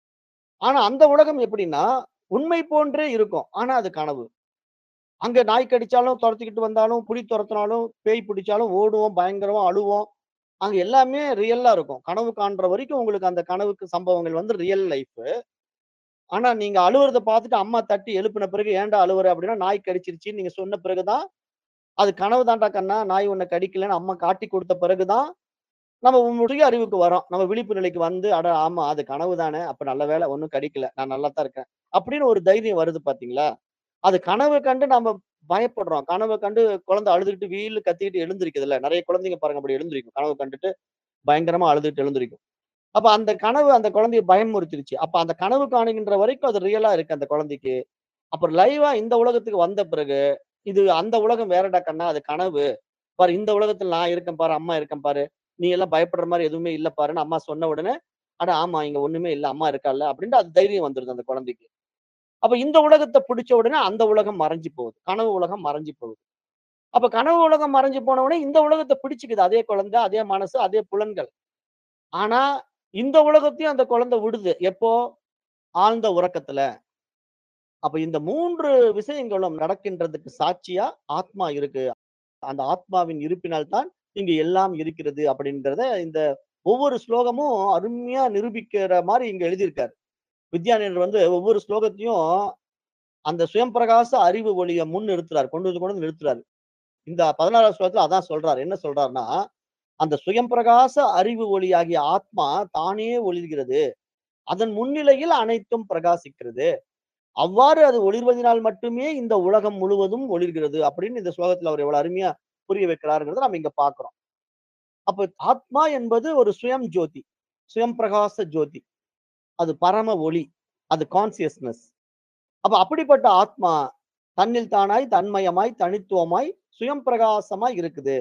ஆனா அந்த உலகம் எப்படின்னா, உண்மை போன்றே இருக்கும். ஆனா அது கனவு. அங்க நாய் கடிச்சாலும், தொரத்திக்கிட்டு வந்தாலும், புலி தொரத்துனாலும், பேய் பிடிச்சாலும் ஓடுவோம், பயங்கரமா அழுவோம். அங்க எல்லாமே ரியலா இருக்கும். கனவு காண்ற வரைக்கும் உங்களுக்கு அந்த கனவுக்கு சம்பவங்கள் வந்து ரியல் லைஃப். ஆனா நீங்க அழுவுறத பார்த்துட்டு அம்மா தட்டி எழுப்புன பிறகு ஏன்டா அழுவுற? அப்படின்னா நாய் கடிச்சிருச்சுன்னு நீங்க சொன்ன பிறகு தான், அது கனவு தான்டா கண்ணா, நாய் உன்ன கடிக்கலன்னு அம்மா காட்டிக் குடுத்த பிறகு தான், நம்ம சுய அறிவுக்கு வரோம். நம்ம விழிப்பு நிலைக்கு வந்து, அட ஆமா அது கனவு தானே. அப்ப நல்ல வேளை ஒண்ணும் கடிக்கல. நான் நல்லா தான் இருக்கேன். அப்படின்னு ஒரு தைரியம் வருது பார்த்தீங்களா? அது கனவு கண்டு நம்ம பயப்படுறோம். கனவு கண்டு குழந்தை அழுதுகிட்டு வீல்னு கத்திக்கிட்டு எழுந்திருக்குதுல்ல. நெறைய குழந்தைங்க பாருங்க அப்படி எழுந்திருக்கும். கனவு கண்டுட்டு பயங்கரமா அழுதுட்டு எழுந்திருக்கும். அப்ப அந்த கனவு அந்த குழந்தைய பயமுறுத்திருச்சு. அப்ப அந்த கனவு காணுகின்ற வரைக்கும் அது ரியலா இருக்கு அந்த குழந்தைக்கு. அப்புறம் லைவா இந்த உலகத்துக்கு வந்த பிறகு, இது அந்த உலகம் வேறடா கண்ணா, அது கனவு. பாரு இந்த உலகத்துல நான் இருக்கேன் பாரு, அம்மா இருக்கேன் பாரு. நீ எல்லாம் பயப்படுற மாரி எதுவுமே இல்ல பாருன்னு அம்மா சொன்ன உடனே, அட ஆமா இங்க ஒண்ணுமே இல்ல. அம்மா இருக்கால்ல அப்படின்ட்டு அது தைரியம் வந்துருது அந்த குழந்தைக்கு. அப்ப இந்த உலகத்த பிடிச்ச உடனே அந்த உலகம் மறைஞ்சு போகுது. கனவு உலகம் மறைஞ்சு போகுது. அப்ப கனவு உலகம் மறைஞ்சு போன உடனே இந்த உலகத்த பிடிச்சுக்குது. அதே குழந்தை, அதே மனசு, அதே புலன்கள். ஆனா இந்த உலகத்தையும் அந்த குழந்தை விடுது. எப்போ? ஆழ்ந்த உறக்கத்துல. அப்ப இந்த 3 விஷயங்களும் நடக்கின்றதுக்கு சாட்சியா ஆத்மா இருக்கு. அந்த ஆத்மாவின் இருப்பினால் தான் இங்கு எல்லாம் இருக்கிறது அப்படின்றத இந்த ஒவ்வொரு ஸ்லோகமும் அருமையா நிரூபிக்கிற மாரி இங்க எழுதியிருக்காரு. வித்யாரண்யர் வந்து ஒவ்வொரு ஸ்லோகத்தையும் அந்த சுயம் பிரகாச அறிவு ஒளிய முன் நிறுத்துறாரு. கொண்டு வந்து கொண்டு வந்து நிறுத்துறாரு. இந்த 16வது ஸ்லோகத்துல அதான் சொல்றாரு. என்ன சொல்றாருன்னா, அந்த சுயம் பிரகாச அறிவு ஒளியாகிய ஆத்மா தானே ஒளிர்கிறது. அதன் முன்னிலையில் அனைத்தும் பிரகாசிக்கிறது. அவ்வாறு அது ஒளிர்வதினால் மட்டுமே இந்த உலகம் முழுவதும் ஒளிர்கிறது. அப்படின்னு இந்த ஸ்லோகத்துல அவர் எவ்வளவு அருமையா புரிய வைக்கிறாருங்கிறத நம்ம இங்க பார்க்கிறோம். அப்ப ஆத்மா என்பது ஒரு சுயம் ஜோதி. சுயம் பிரகாச ஜோதி. அது பரம ஒளி. அது கான்ஷியஸ்னஸ். அப்ப அப்படிப்பட்ட ஆத்மா தன்னில் தானாய், தன்மயமாய், தனித்துவமாய், சுயம் பிரகாசமாய் இருக்குது.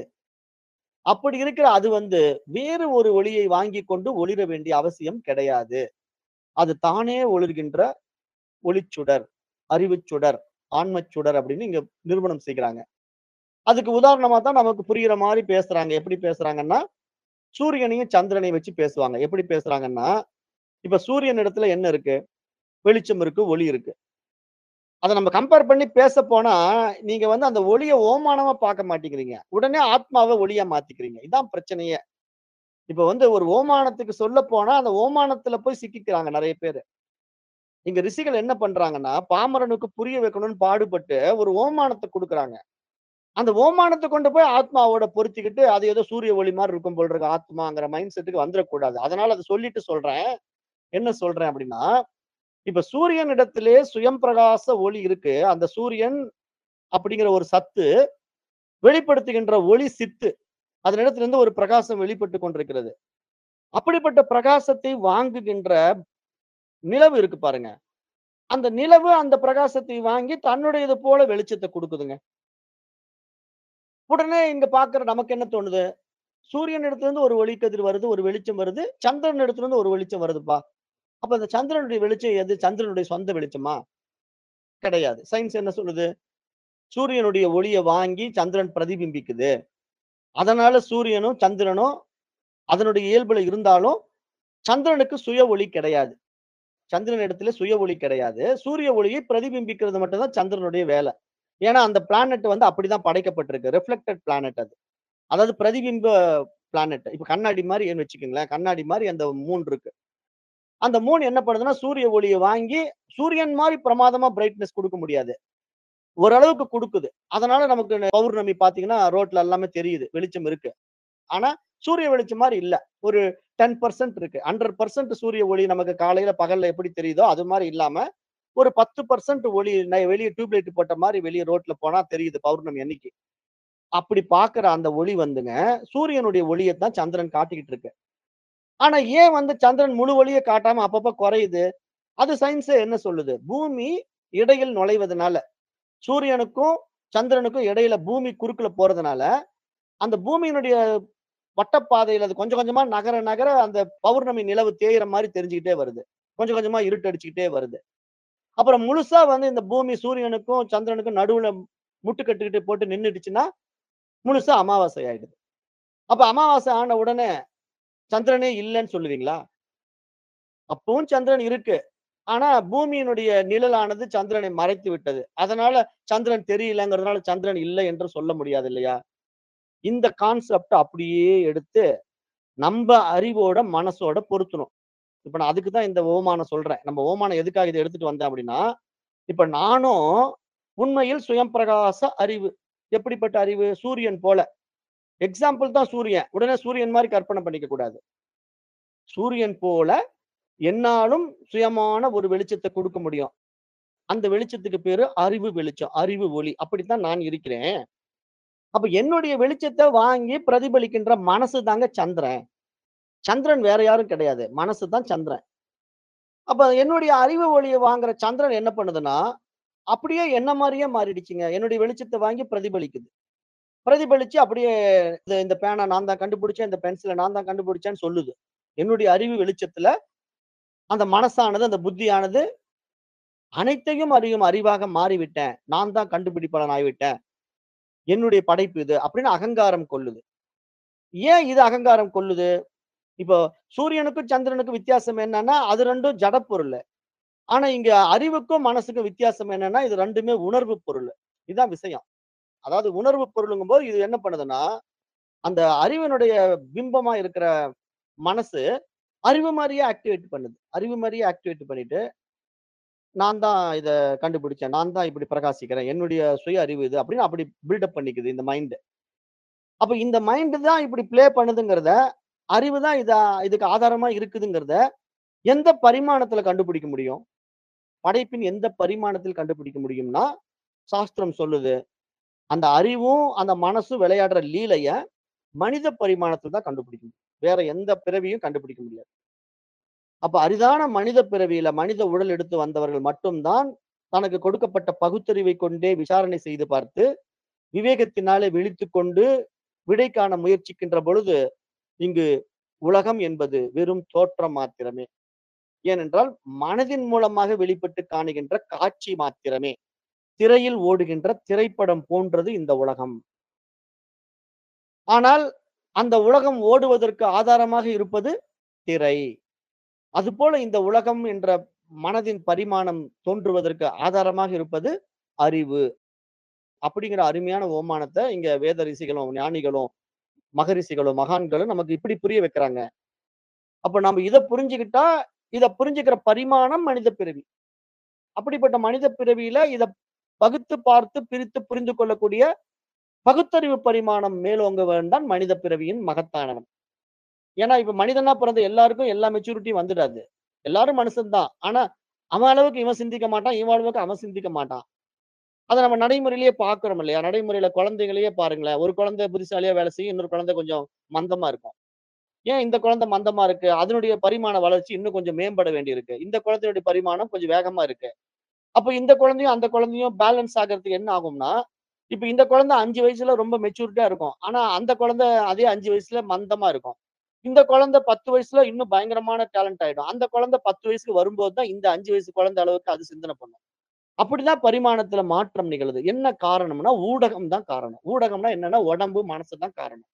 அப்படி இருக்கிற அது வந்து வேறு ஒரு ஒளியை வாங்கிக் கொண்டு ஒளிர வேண்டிய அவசியம் கிடையாது. அது தானே ஒளிர்கின்ற ஒளிச்சுடர், அறிவுச் சுடர், ஆன்மச் சுடர் அப்படின்னு இங்க நிரூபணம் செய்கிறாங்க. அதுக்கு உதாரணமா தான் நமக்கு புரியிற மாரி பேசுறாங்க. எப்படி பேசுறாங்கன்னா, சூரியனையும், சந்திரனையும் வச்சு பேசுவாங்க. எப்படி பேசுறாங்கன்னா, இப்ப சூரியன் இடத்துல என்ன இருக்கு? வெளிச்சம் இருக்கு, ஒளி இருக்கு. அத நம்ம கம்பேர் பண்ணி பேச போனா, நீங்க வந்து அந்த ஒளிய ஓமானமா பார்க்க மாட்டேங்கிறீங்க. உடனே ஆத்மாவ ஒளியா மாத்திக்கிறீங்க. இதான் பிரச்சனையே. இப்ப வந்து ஒரு ஓமானத்துக்கு சொல்லப் போனா, அந்த ஓமானத்துல போய் சிக்கிக்கிறாங்க நெறைய பேரு. இங்க ரிஷிகள் என்ன பண்றாங்கன்னா, பாமரனுக்கு புரிய வைக்கணும்னு பாடுபட்டு ஒரு ஓமானத்த குடுக்குறாங்க. அந்த ஓமானத்த கொண்டு போய் ஆத்மாவோட பொருத்திக்கிட்டு, அது ஏதோ சூரிய ஒளி மாரி இருக்கும் போல இருக்கு ஆத்மாங்கிற மைண்ட் செட்டுக்கு வந்துறக்கூடாது. அதனால அத சொல்லிட்டு சொல்றேன். என்ன சொல்றேன் அப்டின்னா, இப்ப சூரியனிடத்திலே சுயம் பிரகாச ஒளி இருக்கு. அந்த சூரியன் அப்படிங்கிற ஒரு சத்து வெளிப்படுத்துகின்ற ஒளி சித்து. அதனிடத்திலிருந்து ஒரு பிரகாசம் வெளிப்பட்டுக் கொண்டிருக்கிறது. அப்படிப்பட்ட பிரகாசத்தை வாங்குகின்ற நிலவு இருக்கு பாருங்க. அந்த நிலவு அந்த பிரகாசத்தை வாங்கி தன்னுடையது போல வெளிச்சத்த குடுக்குதுங்க. உடனே இங்க பார்க்கிற நமக்கு என்ன தோணுது? சூரியனிடத்திலிருந்து ஒரு ஒளிக்கதிர் வருது, ஒரு வெளிச்சம் வருது. சந்திரனிடத்திலிருந்து ஒரு வெளிச்சம் வருதுப்பா. அப்ப அந்த சந்திரனுடைய வெளிச்சம் எது? சந்திரனுடைய சொந்த வெளிச்சமா? கிடையாது. சயின்ஸ் என்ன சொல்லுது? சூரியனுடைய ஒளிய வாங்கி சந்திரன் பிரதிபிம்பிக்குது. அதனால சூரியனும், சந்திரனும் அதனுடைய இயல்புல இருந்தாலும், சந்திரனுக்கு சுய ஒளி கிடையாது. சந்திரன் இடத்துல சுய ஒளி கிடையாது. சூரிய ஒளியை பிரதிபிம்பிக்கிறது மட்டும் தான் சந்திரனுடைய வேல. ஏன்னா, அந்த பிளானட் வந்து அப்படிதான் படைக்கப்பட்டிருக்கு. ரிஃப்ளெக்டட் பிளானட் அது. அதாவது பிரதிபிம்ப பிளானட். இப்ப கண்ணாடி மாரின்னு வச்சுக்கங்களேன். கண்ணாடி மாரி அந்த மூன் இருக்கு. அந்த மூன் என்ன பண்ணுதுன்னா, சூரிய ஒளிய வாங்கி சூரியன் மாரி பிரமாதமா பிரைட்னஸ் குடுக்க முடியாது. ஓரளவுக்கு குடுக்குது. அதனால நமக்கு பௌர்ணமி பார்த்தீங்கன்னா, ரோட்ல எல்லாமே தெரியுது. வெளிச்சம் இருக்கு. ஆனா, சூரிய வெளிச்சம் மாரி இல்ல. ஒரு 10% இருக்கு. 100% சூரிய ஒளி நமக்கு காலையில, பகல்ல எப்படி தெரியுதோ, அது மாரி இல்லாம, ஒரு 10% ஒளி ந வெளிய டியூப் லைட் போட்ட மாரி வெளிய ரோட்ல போனா தெரியுது பௌர்ணமி அன்னைக்கு. அப்படி பார்க்கிற அந்த ஒளி வந்துங்க, சூரியனுடைய ஒளியத்தான் சந்திரன் காட்டிக்கிட்டு இருக்கு. ஆனா, ஏன் வந்து சந்திரன் முழு ஒளிய காட்டாம அப்பப்ப குறையுது? அது சயின்ஸே என்ன சொல்லுது? பூமி இடையில் நுழைவதனால, சூரியனுக்கும், சந்திரனுக்கும் இடையில பூமி குறுக்குல போறதுனால, அந்த பூமியினுடைய வட்டப்பாதையில அது கொஞ்சம் கொஞ்சமா நகர நகர அந்த பௌர்ணமி நிலவு தேயிற மாரி தெரிஞ்சுக்கிட்டே வருது. கொஞ்சம் கொஞ்சமா இருட்டு அடிச்சுக்கிட்டே வருது. அப்புறம் முழுசா வந்து இந்த பூமி சூரியனுக்கும், சந்திரனுக்கும் நடுவுல முட்டுக்கட்டுக்கிட்டு போட்டு நின்னுடுச்சுன்னா, முழுசா அமாவாசை ஆயிடுது. அப்ப அமாவாசை ஆன உடனே சந்திரனே இல்லன்னு சொல்லுவீங்களா? அப்பவும் சந்திரன் இருக்கு. ஆனா, பூமியினுடைய நிழலானது சந்திரனை மறைத்து விட்டது. அதனால சந்திரன் தெரியலங்கிறதுனால சந்திரன் இல்லை என்று சொல்ல முடியாது இல்லையா? இந்த கான்செப்ட் அப்படியே எடுத்து, நம்ப அறிவோட, மனசோட பொருத்தணும். இப்ப நான் அதுக்கு தான் இந்த ஓமானம் சொல்றேன். நம்ம ஓமானம் எதுக்காக இத எடுத்துட்டு வந்தேன் அப்படின்னா, இப்ப நானும் உண்மையில் சுயம் பிரகாச அறிவு. எப்படிப்பட்ட அறிவு? சூரியன் போல. எக்ஸாம்பிள் தான் சூரியன். உடனே சூரியன் மாரி கற்பனை பண்ணிக்க கூடாது. சூரியன் போல என்னாலும் சுயமான ஒரு வெளிச்சத்த குடுக்க முடியும். அந்த வெளிச்சத்துக்கு பேரு அறிவு வெளிச்சம். அறிவு ஒளி. அப்படித்தான் நான் இருக்கிறேன். அப்ப என்னுடைய வெளிச்சத்த வாங்கி பிரதிபலிக்கின்ற மனசு தாங்க சந்திரன். சந்திரன் வேற யாரும் கிடையாது. மனசு தான் சந்திரன். அப்ப என்னுடைய அறிவு ஒளிய வாங்குற சந்திரன் என்ன பண்ணுதுன்னா, அப்படியே என்ன மாரியே மாறிடுச்சுங்க. என்னுடைய வெளிச்சத்த வாங்கி பிரதிபலிக்குது. பிரதிபலிச்சு அப்படியே இந்த இந்த பேனா நான் தான் கண்டுபிடிச்சேன். இந்த பென்சில நான் தான் கண்டுபிடிச்சேன்னு சொல்லுது. என்னுடைய அறிவு வெளிச்சத்துல அந்த மனசானது, அந்த புத்தியானது அனைத்தையும் அறியும் அறிவாக மாறிவிட்டேன். நான் தான் கண்டுபிடிப்பாளன் ஆகிவிட்டேன். என்னுடைய படைப்பு இது அப்படின்னு அகங்காரம் கொள்ளுது. ஏன் இது அகங்காரம் கொள்ளுது? இப்போ சூரியனுக்கும், சந்திரனுக்கும் வித்தியாசம் என்னன்னா, அது 2ம் ஜட பொருளு. ஆனா, இங்க அறிவுக்கும், மனசுக்கும் வித்தியாசம் என்னன்னா, இது 2மே உணர்வு பொருளு. இதான் விஷயம். அதாவது உணர்வு பொருளுங்கும்போது இது என்ன பண்ணுதுன்னா, அந்த அறிவினுடைய பிம்பமா இருக்கிற மனசு, அறிவு மாரியே ஆக்டிவேட் பண்ணுது. அறிவு மாரியே ஆக்டிவேட் பண்ணிட்டு, நான் தான் இத கண்டுபிடிச்சேன். நான் தான் இப்படி பிரகாசிக்கிறேன். என்னுடைய சுய அறிவு இது அப்படின்னு அப்படி பில்டப் பண்ணிக்குது இந்த மைண்ட். அப்ப இந்த மைண்ட் தான் இப்படி ப்ளே பண்ணுதுங்கிறத, அறிவு தான் இதா இதுக்கு ஆதாரமா இருக்குதுங்கிறத, எந்த பரிமாணத்துல கண்டுபிடிக்க முடியும்? படைப்பின் எந்த பரிமாணத்தில் கண்டுபிடிக்க முடியும்னா, சாஸ்திரம் சொல்லுது. அந்த அறிவும், அந்த மனசும் விளையாடுற லீலைய மனித பரிமாணத்துல தான் கண்டுபிடிக்க முடியும். வேற எந்த பிறவியும் கண்டுபிடிக்க முடியாது. அப்ப அரிதான மனித பிறவியில மனித உடல் எடுத்து வந்தவர்கள் மட்டும் தான், தனக்கு கொடுக்கப்பட்ட பகுத்தறிவை கொண்டே விசாரணை செய்து பார்த்து, விவேகத்தினாலே விழித்துக் கொண்டு, விடை காண முயற்சிக்கின்ற பொழுது, இங்கு உலகம் என்பது வெறும் தோற்றம் மாத்திரமே. ஏனென்றால், மனதின் மூலமாக வெளிப்பட்டு காணுகின்ற காட்சி மாத்திரமே. திரையில் ஓடுகின்ற திரைப்படம் போன்றது இந்த உலகம். ஆனால், அந்த உலகம் ஓடுவதற்கு ஆதாரமாக இருப்பது திரை. அதுபோல இந்த உலகம் என்ற மனதின் பரிமாணம் தோன்றுவதற்கு ஆதாரமாக இருப்பது அறிவு. அப்படிங்கிற அருமையான ஓமானத்த இங்க வேத ரிஷிகளும், ஞானிகளும், மகரிஷிகளும், மகான்களும் நமக்கு இப்படி புரிய வைக்கிறாங்க. அப்ப நாம இத புரிஞ்சுகிட்டா, இத புரிஞ்சுக்கிற பரிமாணம் மனித பிறவி. அப்படிப்பட்ட மனித பிறவியில இத பகுத்து பார்த்து, பிரித்து புரிந்து கொள்ளக்கூடிய பகுத்தறிவு பரிமாணம் மேலோங்க வேண்டான் மனித பிறவியின் மகத்தானவன். ஏன்னா, இப்ப மனிதனா பிறந்த எல்லாருக்கும் எல்லா மெச்சூரிட்டியும் வந்துடாது. எல்லாரும் மனுஷன் தான். ஆனா, அவன் அளவுக்கு இவன் சிந்திக்க மாட்டான். இவன் அளவுக்கு அவன் சிந்திக்க மாட்டான். அத நம்ம நடைமுறையிலேயே பார்க்கிறோம் இல்லையா? நடைமுறையில குழந்தைகளையே பாருங்களேன். ஒரு குழந்தை புத்திசாலியா வேலை செய்யும். இன்னொரு குழந்தை கொஞ்சம் மந்தமா இருக்கும். ஏன் இந்த குழந்தை மந்தமா இருக்கு? அதனுடைய பரிமாண வளர்ச்சி இன்னும் கொஞ்சம் மேம்பட வேண்டியிருக்கு. இந்த குழந்தையுடைய பரிமாணம் கொஞ்சம் வேகமா இருக்கு. அப்ப இந்த குழந்தையும், அந்த குழந்தையும் பேலன்ஸ் ஆகுறதுக்கு என்ன ஆகும்னா, இப்ப இந்த குழந்தை 5 வயசுல ரொம்ப மெச்சூரிட்டியா இருக்கும். ஆனா, அந்த குழந்தை அதே 5 வயசுல மந்தமா இருக்கும். இந்த குழந்தை 10 வயசுல இன்னும் பயங்கரமான டேலண்ட் ஆயிடும். அந்த குழந்தை 10 வயசுக்கு வரும்போது தான் இந்த 5 வயசு குழந்தை அளவுக்கு அது சிந்தனை பண்ணும். அப்படிதான் பரிமாணத்துல மாற்றம் நிகழுது. என்ன காரணம்னா, ஊடகம் தான் காரணம். ஊடகம்னா என்னன்னா, உடம்பு, மனசு தான் காரணம்.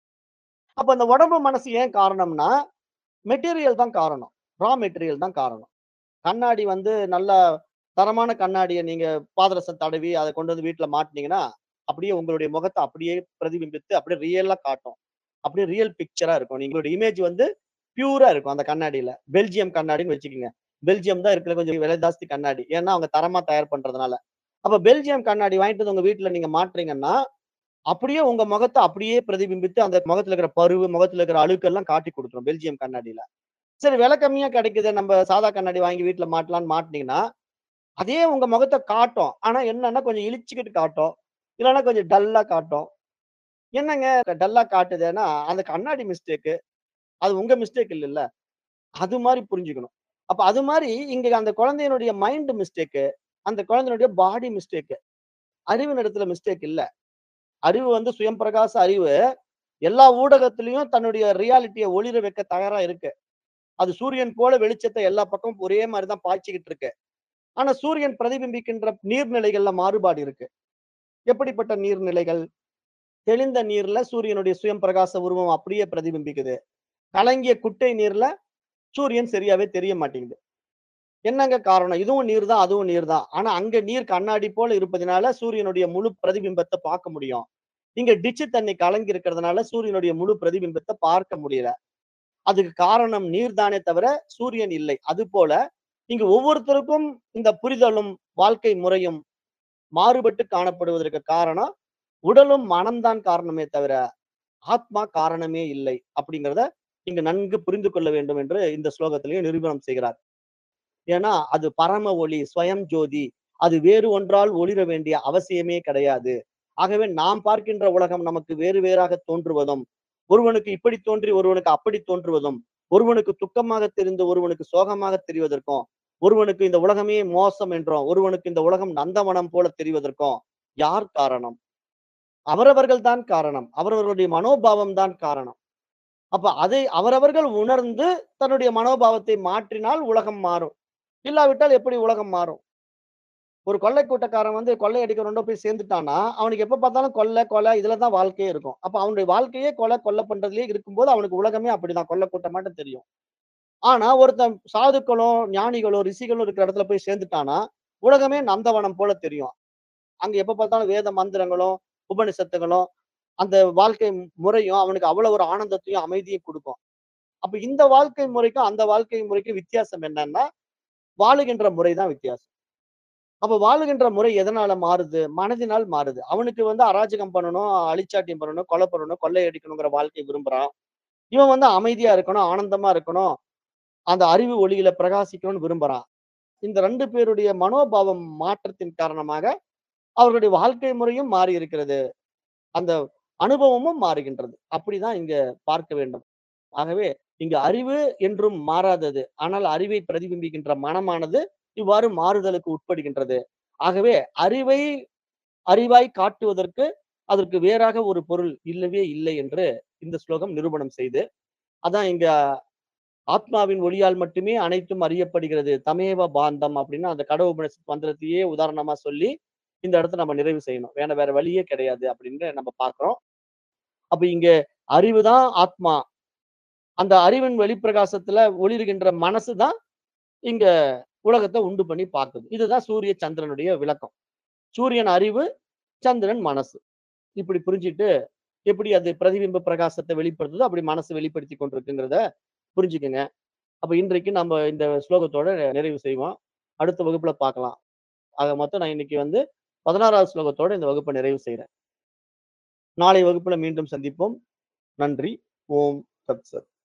அப்ப அந்த உடம்பு, மனசு ஏன் காரணம்னா, மெட்டீரியல் தான் காரணம். ரா மெட்டீரியல் தான் காரணம். கண்ணாடி வந்து நல்ல தரமான கண்ணாடிய நீங்க பாதரசம் தடவி அத கொண்டு வந்து வீட்ல மாட்டுனீங்கன்னா, அப்படியே உங்களுடைய முகத்த அப்படியே பிரதிபிம்பித்து அப்படியே ரியலா காட்டும். அப்படியே ரியல் பிக்சரா இருக்கும். உங்களுடைய இமேஜ் வந்து பியூரா இருக்கும் அந்த கண்ணாடியில. பெல்ஜியம் கண்ணாடின்னு வச்சுக்கங்க. பெல்ஜியம் தான் இருக்கிற கொஞ்சம் விலை ஜாஸ்தி கண்ணாடி. ஏன்னா, அவங்க தரமா தயார் பண்றதுனால. அப்ப பெல்ஜியம் கண்ணாடி வாங்கிட்டு வந்து உங்க வீட்ல நீங்க மாட்டுறீங்கன்னா, அப்படியே உங்க முகத்த அப்படியே பிரதிபிம்பித்து அந்த முகத்துல இருக்கிற பருவு, முகத்துல இருக்கிற அழுக்கெல்லாம் காட்டிக் குடுத்துரும் பெல்ஜியம் கண்ணாடியில. சரி விலை கம்மியா கிடைக்குதே நம்ம சாதா கண்ணாடி வாங்கி வீட்ல மாட்டலாம்ன்னு மாட்டுனீங்கன்னா, அதே உங்க முகத்த காட்டும். ஆனா என்னன்னா கொஞ்சம் இளிச்சுக்கிட்டு காட்டும். இல்லன்னா கொஞ்சம் டல்லா காட்டும். என்னங்க டல்லா காட்டுதேன்னா, அந்த கண்ணாடி மிஸ்டேக்கு. அது உங்க மிஸ்டேக் இல்லல்ல. அது மாரி புரிஞ்சுக்கணும். அப்ப அது மாரி இங்க அந்த குழந்தையினுடைய மைண்ட் மிஸ்டேக்கு. அந்த குழந்தையினுடைய பாடி மிஸ்டேக்கு. அறிவின் இடத்துல மிஸ்டேக் இல்ல. அறிவு வந்து சுயம் பிரகாச அறிவு. எல்லா ஊடகத்திலயும் தன்னுடைய ரியாலிட்டிய ஒளிர வைக்க தயாரா இருக்கு. அது சூரியன் போல வெளிச்சத்த எல்லா பக்கமும் ஒரே மாரி தான் பாய்ச்சிக்கிட்டு இருக்கு. ஆனா, சூரியன் பிரதிபிம்பிக்கின்ற நீர்நிலைகள்ல மாறுபாடு இருக்கு. எப்படிப்பட்ட நீர்நிலைகள்? தெளிந்த நீர்ல சூரியனுடைய சுயம் பிரகாச உருவம் அப்படியே பிரதிபிம்பிக்குது. கலங்கிய குட்டை நீர்ல சூரியன் சரியாவே தெரிய மாட்டேங்குது. என்னங்க காரணம்? இதுவும் நீர் தான், அதுவும் நீர் தான். ஆனா, அங்க நீர் கண்ணாடி போல இருப்பதினால சூரியனுடைய முழு பிரதிபிம்பத்த பார்க்க முடியும். இங்க டிட்ச் தண்ணி கலங்கி இருக்கிறதுனால சூரியனுடைய முழு பிரதிபிம்பத்த பார்க்க முடியல. அதுக்கு காரணம் நீர் தானே தவிர சூரியன் இல்லை. அதுபோல இங்கு ஒவ்வொருத்தருக்கும் இந்த புரிதலும், வாழ்க்கை முறையும் மாறுபட்டு காணப்படுவதற்கு காரணம், உடலும் மனம் தான் காரணமே தவிர, ஆத்மா காரணமே இல்லை. அப்படிங்கிறத இங்கு நன்கு புரிந்து கொள்ள வேண்டும் என்று இந்த ஸ்லோகத்திலேயே நிரூபணம் செய்கிறார். ஏன்னா, அது பரம ஒளி, ஸ்வயம் ஜோதி. அது வேறு ஒன்றால் ஒளிர வேண்டிய அவசியமே கிடையாது. ஆகவே நாம் பார்க்கின்ற உலகம் நமக்கு வேறு வேறாக தோன்றுவதும், ஒருவனுக்கு இப்படி தோன்றி ஒருவனுக்கு அப்படி தோன்றுவதும், ஒருவனுக்கு துக்கமாக தெரிந்து ஒருவனுக்கு சோகமாக தெரிவதற்கும், ஒருவனுக்கு இந்த உலகமே மோசம் என்றும், ஒருவனுக்கு இந்த உலகம் நந்தவனம் போல தெரிவதற்கும் யார் காரணம்? அவரவர்கள் தான் காரணம். அவரவர்களுடைய மனோபாவம் தான் காரணம். அப்ப அதை அவரவர்கள் உணர்ந்து தன்னுடைய மனோபாவத்தை மாற்றினால் உலகம் மாறும். இல்லாவிட்டால் எப்படி உலகம் மாறும்? ஒரு கொள்ளை கூட்டக்காரன் வந்து கொள்ளை அடிக்கிறவனோட போய் சேர்ந்துட்டான்னா, அவனுக்கு எப்ப பார்த்தாலும் கொள்ளை, கொலை இதுல தான் வாழ்க்கையே இருக்கும். அப்ப அவனுடைய வாழ்க்கையே கொலை, கொலை பண்றதுலயே இருக்கும்போது அவனுக்கு உலகமே அப்படிதான். கொள்ளை கூட்டமாட்டம் தெரியும். ஆனா, ஒருத்தன் சாதுக்களும், ஞானிகளும், ரிஷிகளும் இருக்கிற இடத்துல போய் சேர்ந்துட்டான்னா, உலகமே நந்தவனம் போல தெரியும். அங்க எப்ப பார்த்தாலும் வேத மந்திரங்களும், உபனிஷத்துகளும், அந்த வாழ்க்கை முறையும் அவனுக்கு அவ்வளவு ஒரு ஆனந்தத்தையும், அமைதியும் குடுக்கும். அப்ப இந்த வாழ்க்கை முறைக்கும், அந்த வாழ்க்கை முறைக்கும் வித்தியாசம் என்னன்னா, வாழுகின்ற முறை தான் வித்தியாசம். அப்ப வாழுகின்ற முறை எதனால மாறுது? மனதினால் மாறுது. அவனுக்கு வந்து அராஜகம் பண்ணணும், அழிச்சாட்டியம் பண்ணணும், கொலை பண்ணணும், கொள்ளை அடிக்கணுங்கிற வாழ்க்கை விரும்புறான். இவன் வந்து அமைதியா இருக்கணும், ஆனந்தமா இருக்கணும், அந்த அறிவு ஒளியில பிரகாசிக்கணும்னு விரும்புறான். இந்த 2 பேருடைய மனோபாவம் மாற்றத்தின் காரணமாக, அவர்களுடைய வாழ்க்கை முறையும் மாறி இருக்கிறது. அந்த அனுபவமும் மாறுகின்றது. அப்படிதான் இங்க பார்க்க வேண்டும். ஆகவே இங்கு அறிவு என்றும் மாறாதது. ஆனால் அறிவை பிரதிபிம்பிக்கின்ற மனமானது இவ்வாறு மாறுதலுக்கு உட்படுகின்றது. ஆகவே அறிவை அறிவாய் காட்டுவதற்கு அதற்கு வேறாக ஒரு பொருள் இல்லவே இல்லை என்று இந்த ஸ்லோகம் நிரூபணம் செய்து, அதான் இங்க ஆத்மாவின் ஒளியால் மட்டுமே அனைத்தும் அறியப்படுகிறது. தமேவ பாந்தம் அப்படின்னு அந்த கட உபநிஷத் மந்திரத்தையே உதாரணமா சொல்லி, இந்த இடத்த நம்ம நிறைவு செய்யணும். வேற வேற வழியே கிடையாது அப்படின்னு நம்ம பார்க்கிறோம். அப்ப இங்க அறிவு தான் ஆத்மா. அந்த அறிவின் வெளிப்பிரகாசத்துல ஒளிருகின்ற மனசு தான் இங்க உலகத்தை உண்டு பண்ணி பார்க்குது. இதுதான் சூரிய, சந்திரனுடைய விளக்கம். சூரியன் அறிவு, சந்திரன் மனசு. இப்படி புரிஞ்சுட்டு, எப்படி அது பிரதிபிம்ப பிரகாசத்த வெளிப்படுத்துதோ, அப்படி மனசு வெளிப்படுத்திக் கொண்டிருக்குங்கிறத புரிஞ்சுக்கங்க. அப்ப இன்றைக்கு நம்ம இந்த ஸ்லோகத்தோட நிறைவு செய்வோம். அடுத்த வகுப்புல பார்க்கலாம். ஆக மொத்தம் நான் இன்னைக்கு வந்து 16வது ஸ்லோகத்தோட இந்த வகுப்ப நிறைவு செய்றேன். நாளை வகுப்புல மீண்டும் சந்திப்போம். நன்றி. ஓம் தத் சத்.